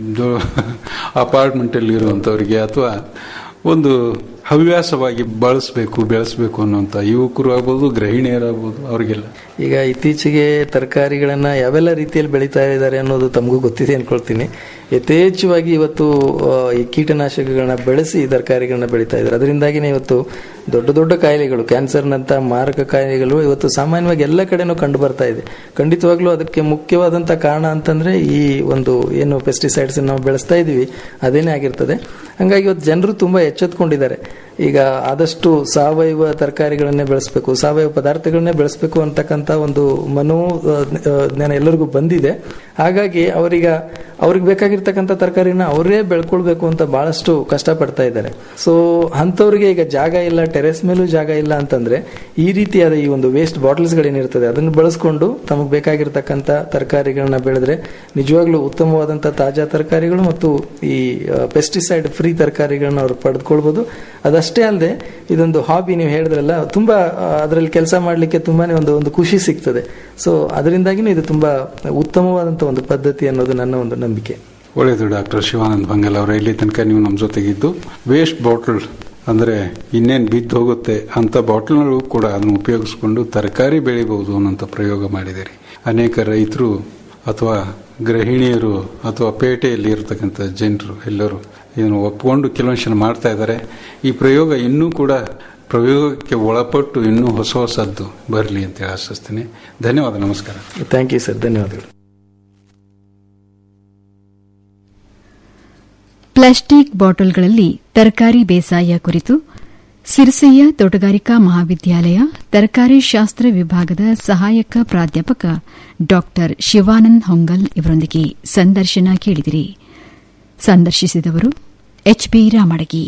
ಅಪಾರ್ಟ್ಮೆಂಟಲ್ಲಿ ಇರುವಂಥವ್ರಿಗೆ ಅಥವಾ ಒಂದು ಹವ್ಯಾಸವಾಗಿ ಬಳಸಬೇಕು ಬೆಳೆಸಬೇಕು ಅನ್ನೋಂಥ ಯುವಕರು ಆಗ್ಬೋದು ಗೃಹಿಣಿಯರಾಗ್ಬೋದು ಅವರಿಗೆಲ್ಲ ಈಗ ಇತ್ತೀಚೆಗೆ ತರಕಾರಿಗಳನ್ನ ಯಾವೆಲ್ಲ ರೀತಿಯಲ್ಲಿ ಬೆಳೀತಾ ಇದ್ದಾರೆ ಅನ್ನೋದು ತಮಗೂ ಗೊತ್ತಿದೆ ಅನ್ಕೊಳ್ತೀನಿ ಯಥೇಚ್ಛವಾಗಿ ಇವತ್ತು ಆ, ಈ ಕೀಟನಾಶಕಗಳನ್ನ ಬೆಳೆಸಿ ತರಕಾರಿಗಳನ್ನ ಬೆಳೀತಾ ಇದ್ದಾರೆ ಅದರಿಂದಾಗಿನೇ ಇವತ್ತು ದೊಡ್ಡ ದೊಡ್ಡ ಕಾಯಿಲೆಗಳು ಕ್ಯಾನ್ಸರ್ನಂತ ಮಾರಕ ಕಾಯಿಲೆಗಳು ಇವತ್ತು ಸಾಮಾನ್ಯವಾಗಿ ಎಲ್ಲ ಕಡೆನೂ ಕಂಡು ಬರ್ತಾ ಇದೆ ಖಂಡಿತವಾಗ್ಲೂ ಅದಕ್ಕೆ ಮುಖ್ಯವಾದಂತ ಕಾರಣ ಅಂತಂದ್ರೆ ಈ ಒಂದು ಏನು ಪೆಸ್ಟಿಸೈಡ್ಸ್ ನಾವು ಬೆಳೆಸ್ತಾ ಇದೀವಿ ಅದೇನೇ ಆಗಿರ್ತದೆ ಹಂಗಾಗಿ ಇವತ್ತು ಜನರು ತುಂಬಾ ಎಚ್ಚೆತ್ಕೊಂಡಿದ್ದಾರೆ ಈಗ ಆದಷ್ಟು ಸಾವಯವ ತರಕಾರಿಗಳನ್ನೇ ಬೆಳೆಸಬೇಕು ಸಾವಯವ ಪದಾರ್ಥಗಳನ್ನೇ ಬೆಳೆಸಬೇಕು ಅಂತಕ್ಕಂಥ ಒಂದು ಮನೋ ಆ, ಆ, ಜ್ಞಾನ ಎಲ್ಲರಿಗೂ ಬಂದಿದೆ ಹಾಗಾಗಿ ಅವರೀಗ ಅವ್ರಿಗೆ ಬೇಕಾಗಿರ್ತಕ್ಕಂಥ ತರಕಾರಿನ ಅವರೇ ಬೆಳ್ಕೊಳ್ಬೇಕು ಅಂತ ಬಹಳಷ್ಟು ಕಷ್ಟಪಡ್ತಾ ಇದ್ದಾರೆ ಸೊ ಅಂಥವ್ರಿಗೆ ಈಗ ಜಾಗ ಇಲ್ಲ ಟೆರೆಸ್ ಮೇಲೂ ಜಾಗ ಇಲ್ಲ ಅಂತಂದ್ರೆ ಈ ರೀತಿಯಾದ ಈ ಒಂದು ವೇಸ್ಟ್ ಬಾಟಲ್ಸ್ ಗಳೇನಿರ್ತದೆ ಅದನ್ನು ಬಳಸ್ಕೊಂಡು ತಮಗೆ ಬೇಕಾಗಿರ್ತಕ್ಕಂಥ ತರಕಾರಿಗಳನ್ನ ಬೆಳೆದ್ರೆ ನಿಜವಾಗ್ಲೂ ಉತ್ತಮವಾದಂಥ ತಾಜಾ ತರಕಾರಿಗಳು ಮತ್ತು ಈ ಪೆಸ್ಟಿಸೈಡ್ ಫ್ರೀ ತರಕಾರಿಗಳನ್ನ ಅವ್ರು ಪಡೆದುಕೊಳ್ಬಹುದು ಅದಷ್ಟೇ ಅಲ್ಲದೆ ಇದೊಂದು ಹಾಬಿ ನೀವು ಹೇಳಿದ್ರಲ್ಲ ತುಂಬಾ ಅದರಲ್ಲಿ ಕೆಲಸ ಮಾಡಲಿಕ್ಕೆ ತುಂಬಾನೇ ಒಂದು ಒಂದು ಖುಷಿ ಸಿಗ್ತದೆ ಸೊ ಅದರಿಂದಾಗಿನೇ ಇದು ತುಂಬಾ ಉತ್ತಮವಾದಂಥ ಒಂದು ಪದ್ಧತಿ ಅನ್ನೋದು ನನ್ನ ಒಂದು ನಂಬಿಕೆ ಒಳ್ಳೆಯದು ಡಾಕ್ಟರ್ ಶಿವಾನಂದ್ ಬಂಗಲ್ ಅವರ ಇಲ್ಲಿ ತನಕ ನೀವು ನಮ್ಮ ಜೊತೆಗಿದ್ದು ವೇಸ್ಟ್ ಬಾಟಲ್ ಅಂದರೆ ಇನ್ನೇನು ಬಿದ್ದು ಹೋಗುತ್ತೆ ಅಂತ ಬಾಟಲ್ಗಳು ಕೂಡ ಅದನ್ನು ಉಪಯೋಗಿಸ್ಕೊಂಡು ತರಕಾರಿ ಬೆಳಿಬಹುದು ಅನ್ನೋಂಥ ಪ್ರಯೋಗ ಮಾಡಿದ್ದೀರಿ ಅನೇಕ ರೈತರು ಅಥವಾ ಗೃಹಿಣಿಯರು ಅಥವಾ ಪೇಟೆಯಲ್ಲಿ ಇರತಕ್ಕಂಥ ಜನರು ಎಲ್ಲರೂ ಇದನ್ನು ಒಪ್ಪಿಕೊಂಡು ಕೆಲವೊಂದು ಜನ ಮಾಡ್ತಾ ಇದ್ದಾರೆ ಈ ಪ್ರಯೋಗ ಇನ್ನೂ ಕೂಡ ಪ್ರಯೋಗಕ್ಕೆ ಒಳಪಟ್ಟು ಇನ್ನೂ ಹೊಸ ಹೊಸದ್ದು ಬರಲಿ ಅಂತ ಆಶಿಸ್ತೀನಿ ಧನ್ಯವಾದ ನಮಸ್ಕಾರ ಥ್ಯಾಂಕ್ ಯು ಸರ್ ಧನ್ಯವಾದಗಳು ಪ್ಲಾಸ್ಟಿಕ್ ಬಾಟಲ್ಗಳಲ್ಲಿ ತರಕಾರಿ ಬೇಸಾಯ ಕುರಿತು ಸಿರಸೆಯ ತೋಟಗಾರಿಕಾ ಮಹಾವಿದ್ಯಾಲಯ ತರಕಾರಿ ಶಾಸ್ತ್ರ ವಿಭಾಗದ ಸಹಾಯಕ ಪ್ರಾಧ್ಯಾಪಕ ಡಾ ಶಿವಾನಂದ್ ಹೊಂಗಲ್ ಇವರೊಂದಿಗೆ ಸಂದರ್ಶನ ಕೇಳಿದಿರಿ ಸಂದರ್ಶಿಸಿದವರು ಎಚ್ಬಿ ರಾಮಡಗಿ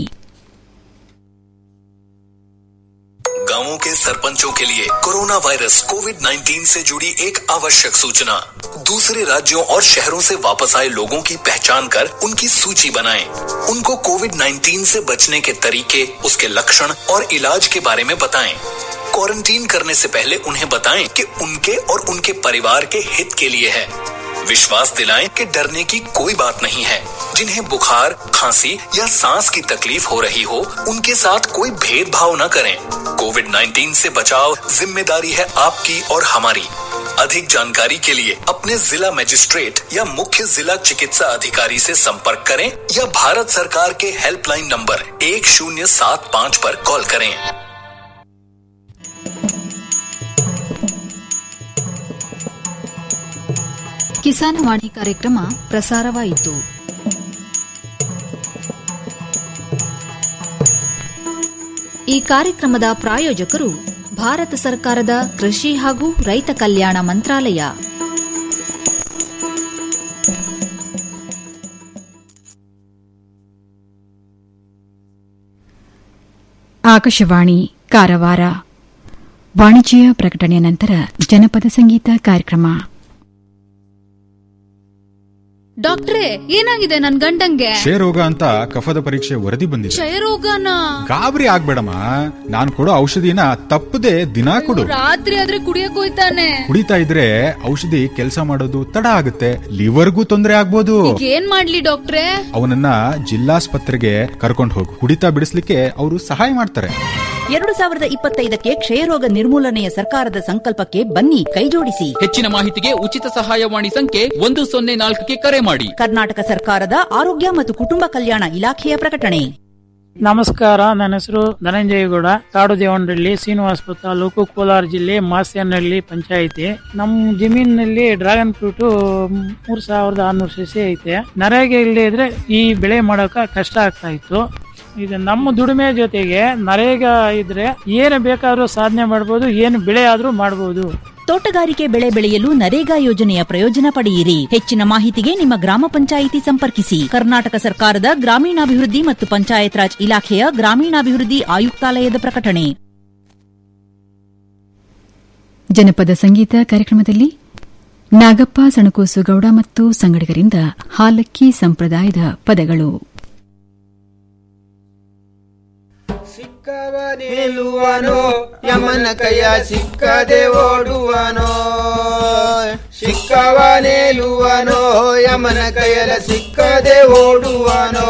गांवों के सरपंचों के लिए कोरोना वायरस कोविड 19 से जुड़ी एक आवश्यक सूचना दूसरे राज्यों और शहरों से वापस आए लोगों की पहचान कर उनकी सूची बनाएं। उनको कोविड 19 से बचने के तरीके उसके लक्षण और इलाज के बारे में बताएं। क्वारंटीन करने से पहले उन्हें बताएं कि उनके और उनके परिवार के हित के लिए है विश्वास दिलाएं कि डरने की कोई बात नहीं है जिन्हें बुखार खांसी या सांस की तकलीफ हो रही हो उनके साथ कोई भेदभाव न करें कोविड 19 से बचाव जिम्मेदारी है आपकी और हमारी अधिक जानकारी के लिए अपने जिला मजिस्ट्रेट या मुख्य जिला चिकित्सा अधिकारी से संपर्क करें या भारत सरकार के हेल्पलाइन नंबर एक शून्य सात पाँच पर कॉल करें ಕಿಸಾನ್ ವಾಣಿ ಕಾರ್ಯಕ್ರಮ ಪ್ರಸಾರವಾಯಿತು ಈ ಕಾರ್ಯಕ್ರಮದ ಪ್ರಾಯೋಜಕರು ಭಾರತ ಸರ್ಕಾರದ ಕೃಷಿ ಹಾಗೂ ರೈತ ಕಲ್ಯಾಣ ಮಂತ್ರಾಲಯ ಆಕಾಶವಾಣಿ ಕಾರವಾರ ವಾಣಿಜ್ಯ ಪ್ರಕಟಣೆಯ ನಂತರ ಜನಪದ ಸಂಗೀತ ಕಾರ್ಯಕ್ರಮ ಡಾಕ್ಟ್ರೇ ಏನಾಗಿದೆ ನನ್ ಗಂಡಂಗೆ ಕ್ಷಯರೋಗ ಅಂತ ಕಫದ ಪರೀಕ್ಷೆ ವರದಿ ಬಂದಿದೆ ಕ್ಷಯರೋಗನ ಗಾಬರಿ ಆಗ್ಬೇಡಮ್ಮ ನಾನ್ ಕೊಡೋ ಔಷಧಿನ ತಪ್ಪದೆ ದಿನಾ ಕೊಡು ರಾತ್ರಿ ಆದ್ರೆ ಕುಡಿಯಕ್ ಹೋಯ್ತಾನೆ ಕುಡಿತಾ ಇದ್ರೆ ಔಷಧಿ ಕೆಲಸ ಮಾಡೋದು ತಡ ಆಗುತ್ತೆ ಲಿವರ್ಗೂ ತೊಂದರೆ ಆಗ್ಬೋದು ಈಗ ಏನ್ ಮಾಡ್ಲಿ ಡಾಕ್ಟ್ರೇ ಅವನನ್ನ ಜಿಲ್ಲಾಸ್ಪತ್ರೆಗೆ ಕರ್ಕೊಂಡು ಹೋಗು ಕುಡಿತಾ ಬಿಡಿಸ್ಲಿಕ್ಕೆ ಅವರು ಸಹಾಯ ಮಾಡ್ತಾರೆ ಎರಡು ಸಾವಿರದ ಇಪ್ಪತ್ತೈದಕ್ಕೆ ಕ್ಷಯರೋಗ ನಿರ್ಮೂಲನೆಯ ಸರ್ಕಾರದ ಸಂಕಲ್ಪಕ್ಕೆ ಬನ್ನಿ ಕೈಜೋಡಿಸಿ ಹೆಚ್ಚಿನ ಮಾಹಿತಿಗೆ ಉಚಿತ ಸಹಾಯವಾಣಿ ಸಂಖ್ಯೆ ಒಂದು ಸೊನ್ನೆ ನಾಲ್ಕಕ್ಕೆ ಕರೆ ಮಾಡಿ ಕರ್ನಾಟಕ ಸರ್ಕಾರದ ಆರೋಗ್ಯ ಮತ್ತು ಕುಟುಂಬ ಕಲ್ಯಾಣ ಇಲಾಖೆಯ ಪ್ರಕಟಣೆ ನಮಸ್ಕಾರ ನನ್ನ ಹೆಸರು ಧನಂಜಯಗೌಡ ಕಾಡು ದೇವನಹಳ್ಳಿ ಶ್ರೀನಿವಾಸಪುರ ತಾಲೂಕು ಕೋಲಾರ ಜಿಲ್ಲೆ ಮಾಸ್ಯನಹಳ್ಳಿ ಪಂಚಾಯಿತಿ ನಮ್ಮ ಜಮೀನಿನಲ್ಲಿ ಡ್ರ್ಯಾಗನ್ ಫ್ರೂಟ್ ಮೂರ್ ಸಾವಿರದ ಆರ್ನೂರು ಸಸಿ ಐತೆ ನರೇಗೆ ಇಲ್ಲದೆ ಇದ್ರೆ ಈ ಬೆಳೆ ಮಾಡೋಕ ಕಷ್ಟ ಆಗ್ತಾ ಇತ್ತು ಈಗ ನಮ್ಮ ದುಡಿಮೆ ಜೊತೆಗೆ ನರೇಗ ಇದ್ರೆ ಏನು ಬೇಕಾದ್ರೂ ಸಾಧನೆ ಮಾಡ್ಬೋದು ಏನು ಬೆಳೆ ಆದ್ರೂ ಮಾಡ್ಬೋದು ತೋಟಗಾರಿಕೆ ಬೆಳೆ ಬೆಳೆಯಲು ನರೇಗಾ ಯೋಜನೆಯ ಪ್ರಯೋಜನ ಪಡೆಯಿರಿ ಹೆಚ್ಚಿನ ಮಾಹಿತಿಗೆ ನಿಮ್ಮ ಗ್ರಾಮ ಪಂಚಾಯಿತಿ ಸಂಪರ್ಕಿಸಿ ಕರ್ನಾಟಕ ಸರ್ಕಾರದ ಗ್ರಾಮೀಣಾಭಿವೃದ್ಧಿ ಮತ್ತು ಪಂಚಾಯತ್ ರಾಜ್ ಇಲಾಖೆಯ ಗ್ರಾಮೀಣಾಭಿವೃದ್ಧಿ ಆಯುಕ್ತಾಲಯದ ಪ್ರಕಟಣೆ ಜನಪದ ಸಂಗೀತ ಕಾರ್ಯಕ್ರಮದಲ್ಲಿ ನಾಗಪ್ಪ ಸಣಕೂಸು ಗೌಡ ಮತ್ತು ಸಂಗಡಿಗರಿಂದ ಹಾಲಕ್ಕಿ ಸಂಪ್ರದಾಯದ ಪದಗಳು ನಿಲ್ಲುವನೋ ಯಮನ ಕೈಯ ಸಿಕ್ಕದೆ ಓಡುವನೋ ಸಿಕ್ಕವನೇಲುವನೋ ಯಮನ ಕೈಯಲ ಸಿಕ್ಕದೆ ಓಡುವನೋ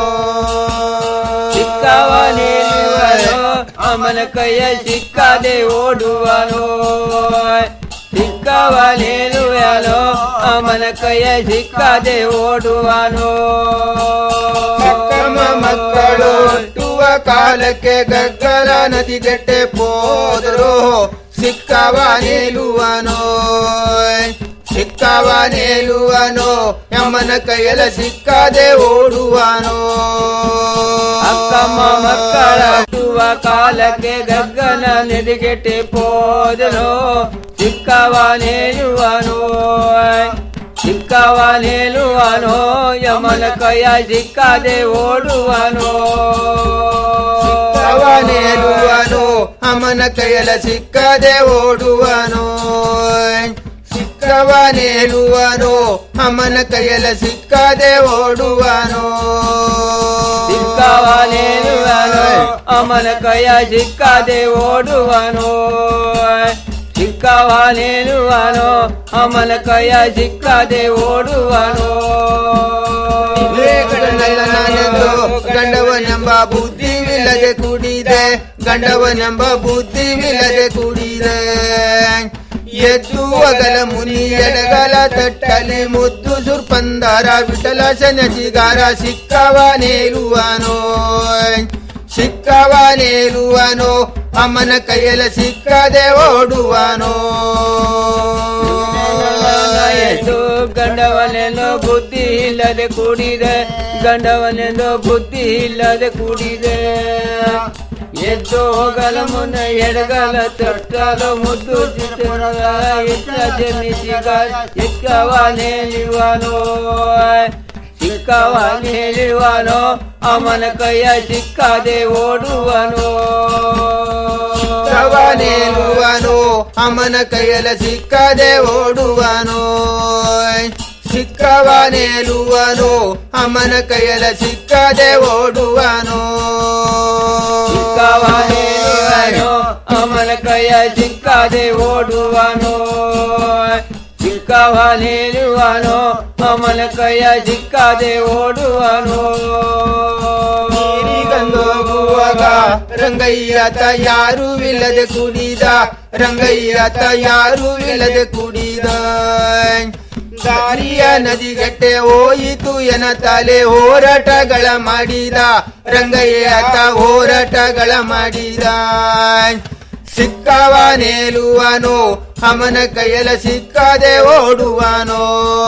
ಸಿಕ್ಕವನೇಲುವನೋ ಅಮನ ಕೈಯ ಸಿಕ್ಕದೆ ಓಡುವನೋ ಸಿಕ್ಕವನೇಲುವನೋ ಅಮನ ಯಮನ ಕೈಯ ಸಿಕ್ಕದೆ ಓಡುವನೋ ನಮ್ಮ ಮಕ್ಕಳು ಹುಟ್ಟುವ ಕಾಲಕ್ಕೆ ಗಗ್ಗಲ ನದಿಗೆಟ್ಟೆ ಹೋದರು ಸಿಕ್ಕವ ನಿಲ್ಲುವನೋ ಸಿಕ್ಕವ ನಿಲ್ಲುವನೋ ಯಮನ ಕೈಯಲ ಸಿಕ್ಕದೆ ಓಡುವನೋ ಅಕ್ಕಮ್ಮ ಮಕ್ಕಳ ಹುಟ್ಟುವ ಕಾಲಕ್ಕೆ ಗಗ್ಗನ ನೆದಿಗೆಟ್ಟೆ ಪೋದನು ಸಿಕ್ಕವ ನೇಯುವನು ಸಿಕ್ಕವ ನೇಲುವನು ಯಮನ ಕೈಯ ಸಿಕ್ಕದೆ ಓಡುವನು ಅವನೇಲುವನು ಅಮನ ಕೈಯಲ ಸಿಕ್ಕದೆ ಓಡುವನು ಸಿಕ್ಕವನೇಲುವನು ಅಮನ ಕೈಯಲ ಸಿಕ್ಕದೆ ಓಡುವನು ಸಿಕ್ಕವನೇಲುವನು ಅಮನ ಕೈಯ ಸಿಕ್ಕದೆ ಓಡುವನು ಸಿಕ್ಕವನೇಲುವನು ಅಮನ ಕೈಯ ಸಿಕ್ಕದೆ ಓಡುವನು ನಾನೆಂದು ಗಂಡವನೆಂಬ ಬುದ್ಧಿವಿಲ್ಲದೆ ಕುಡಿದೆ ಗಂಡವನೆಂಬ ಬುದ್ಧಿವಿಲ್ಲದೆ ಕುಡಿದೆ ಎದ್ದು ಅಗಲ ಮುನಿ ಎಡಗಲ ತಟ್ಟಲಿ ಮುದ್ದು ಸುರ್ಪಂದರ ವಿಠಲ ಸನಜಿಗಾರ ಸಿಕ್ಕವ ನೇರುವನೋ ಸಿಕ್ಕವ ನೇರುವನೋ ಅಮ್ಮನ ಕೈಯಲ ಸಿಕ್ಕದೆ ಓಡುವನೋ ಎಂದು ಗಂಡವನೆಂದು ಬುದ್ಧಿ ಇಲ್ಲದೆ ಕೂಡಿದೆ ಗಂಡವನೆಂದು ಬುದ್ಧಿ ಇಲ್ಲದೆ ಕೂಡಿದೆ ಎದ್ದು ಹೋಗಲ ಮುನ್ನ ಎಡಗಲ ತೊಟ್ಟಲು ಮುದ್ದು ಚಿತ್ರಗಳ ಇಷ್ಟ ಜನಿಸಿಗ ಸಿಕ್ಕವನೇಲಿವನೋ ಸಿಕ್ಕವನೇಲಿವನೋ ಅಮನ ಕೈಯ ಸಿಕ್ಕದೆ ಓಡುವನೋ ಸಿಕ್ಕವನೇಲುವನು ಅಮ್ಮನ ಕೈಯಲ ಸಿಕ್ಕದೆ ಓಡುವನು ಸಿಕ್ಕವನೇಲುವನು ಅಮ್ಮನ ಕೈಯಲ ಸಿಕ್ಕದೆ ಓಡುವನು ಸಿಕ್ಕವನೇಲುವನು ಅಮನ ಕೈಯ ಸಿಕ್ಕದೆ ಓಡುವನು ಸಿಕ್ಕವನೇಲುವನು ಅಮನ ಕೈಯ ಸಿಕ್ಕದೆ ಓಡುವನು ಹೋಗುವಾಗ ರಂಗಯ್ಯ ಯಾರು ಇಲ್ಲದೆ ಕುಡಿದ ರಂಗಯ್ಯ ಯಾರು ಇಲ್ಲದೆ ಕುಡಿದ ದಾರಿಯ ನದಿಗಟ್ಟೆ ಹೋಯಿತು ಎನ ತಲೆ ಹೋರಾಟಗಳ ಮಾಡಿದ ರಂಗಯ್ಯ ಹೋರಾಟಗಳ ಮಾಡಿದ ಸಿಕ್ಕವ ನೇಲುವನು ಅಮನ ಕೈಯಲ ಸಿಕ್ಕದೆ ಓಡುವನೋ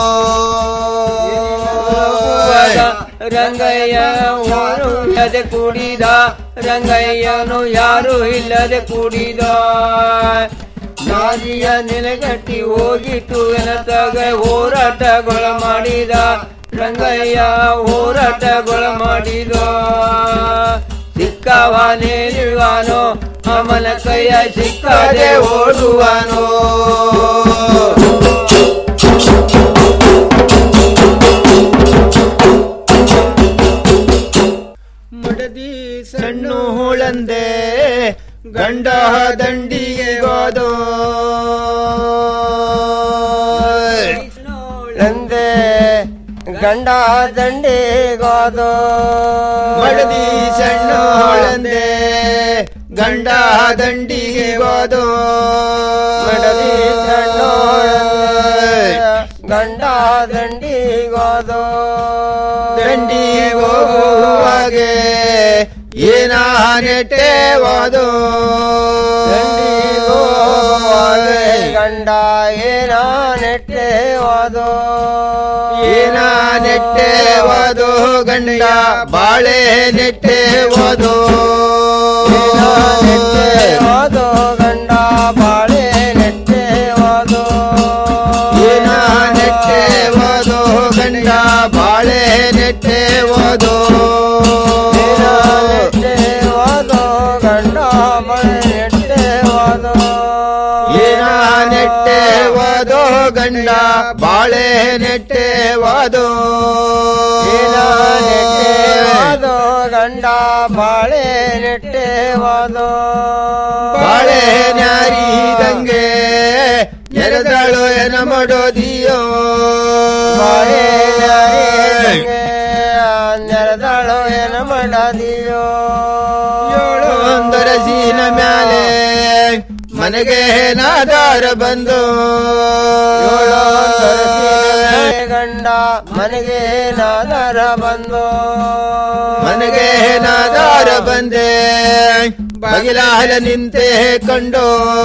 ರಂಗಯ್ಯ ಯಾರು ಇಲ್ಲದೆ ಕೂಡಿದ ರಂಗಯ್ಯನು ಯಾರು ಇಲ್ಲದೆ ಕೂಡಿದ ನಾದಿಯ ನೆಲೆಗಟ್ಟಿ ಹೋಗಿತು ಎನತಾಗ ಹೋರಾಟಗಳ ಮಾಡಿದ ರಂಗಯ್ಯ ಹೋರಾಟಗಳ ಮಾಡಿದ ಸಿಕ್ಕವನೇಲಿವಾನೋ ಅಮನ ಕೈಯ ಸಿಕ್ಕದೆ ಓಡುವನೋ ಮಡದಿ ಸಣ್ಣ ಹುಳಂದೆ ಗಂಡ ದಂಡಿಗೆ ಗೋದೋ ನಂದೆ ಗಂಡ ದಂಡಿಗೋದು ಮಡದಿ ಸಣ್ಣ ಹುಳಂದೆ ಗಂಡ ದಂಡಿಗೆ ಗೋದೋ ಮಡದಿ ಸಣ್ಣ ಗಂಡ ದಂಡಿಗೋದು ದಂಡಿಗೆ ಹೋಗುವಾಗೆ ಏನ ನೆಟ್ಟೆವಾದೋ ಗಂಡ ಏನ ನೆಟ್ಟೆವಾದು ಏನ ನೆಟ್ಟೆವಾದೋ ಗಂಡ ಬಾಳೆ ನೆಟ್ಟೆವಾದೋ ನೆಟ್ಟೆವಾದು ಗಂಡ ಬಾಳೆ ನೆಟ್ಟೆವಾದು ಏನ ನೆಟ್ಟೆವಾದೋ ಗಂಡ ಬಾಳೆ ನೆಟ್ಟೆವಾದೋ ನೆಟ್ಟೆವಾದು ಗಂಡ ಬಾಳೆ ನೆಟ್ಟೆವಾದು ಏನ ನೆಟ್ಟೆವಾದೋ ಗಂಡ ಬಾಳೆ ನೆಟ್ಟೆವಾದೋ ಏನ ನೆಟ್ಟೆವಾದು ಗಂಡ ಬಾಳೆ ನೆಟ್ಟೆವಾದು ಬಾಳೆ ನ್ಯಾರಿದಂಗೆ ಎರೆದಳು ಎನ ಮಾಡೋದಿಯೋ ಬಾಳೆ ನೆರೆದಳು ಏನ ಮಾಡದಿಯೋ ಏಳು ಒಂದರಸಿನ ಮ್ಯಾಲೆ ಮನೆಗೆ ನಾದಾರ ಬಂದು ಗಂಡ ಮನೆಗೆ ನಾದರ ಬಂದು ಮನೆಗೆ ನಾದಾರ ಬಂದೆ ಬಗಿಲಾಲ ನಿಂತೆ ಕಂಡು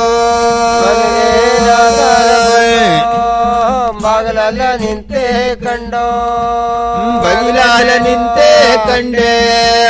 ಬಾಗಲಲ್ಲ ನಿಂತೆ ಕಂಡು ಬಗಿಲಾಲ ನಿಂತೆ ಕಂಡೆ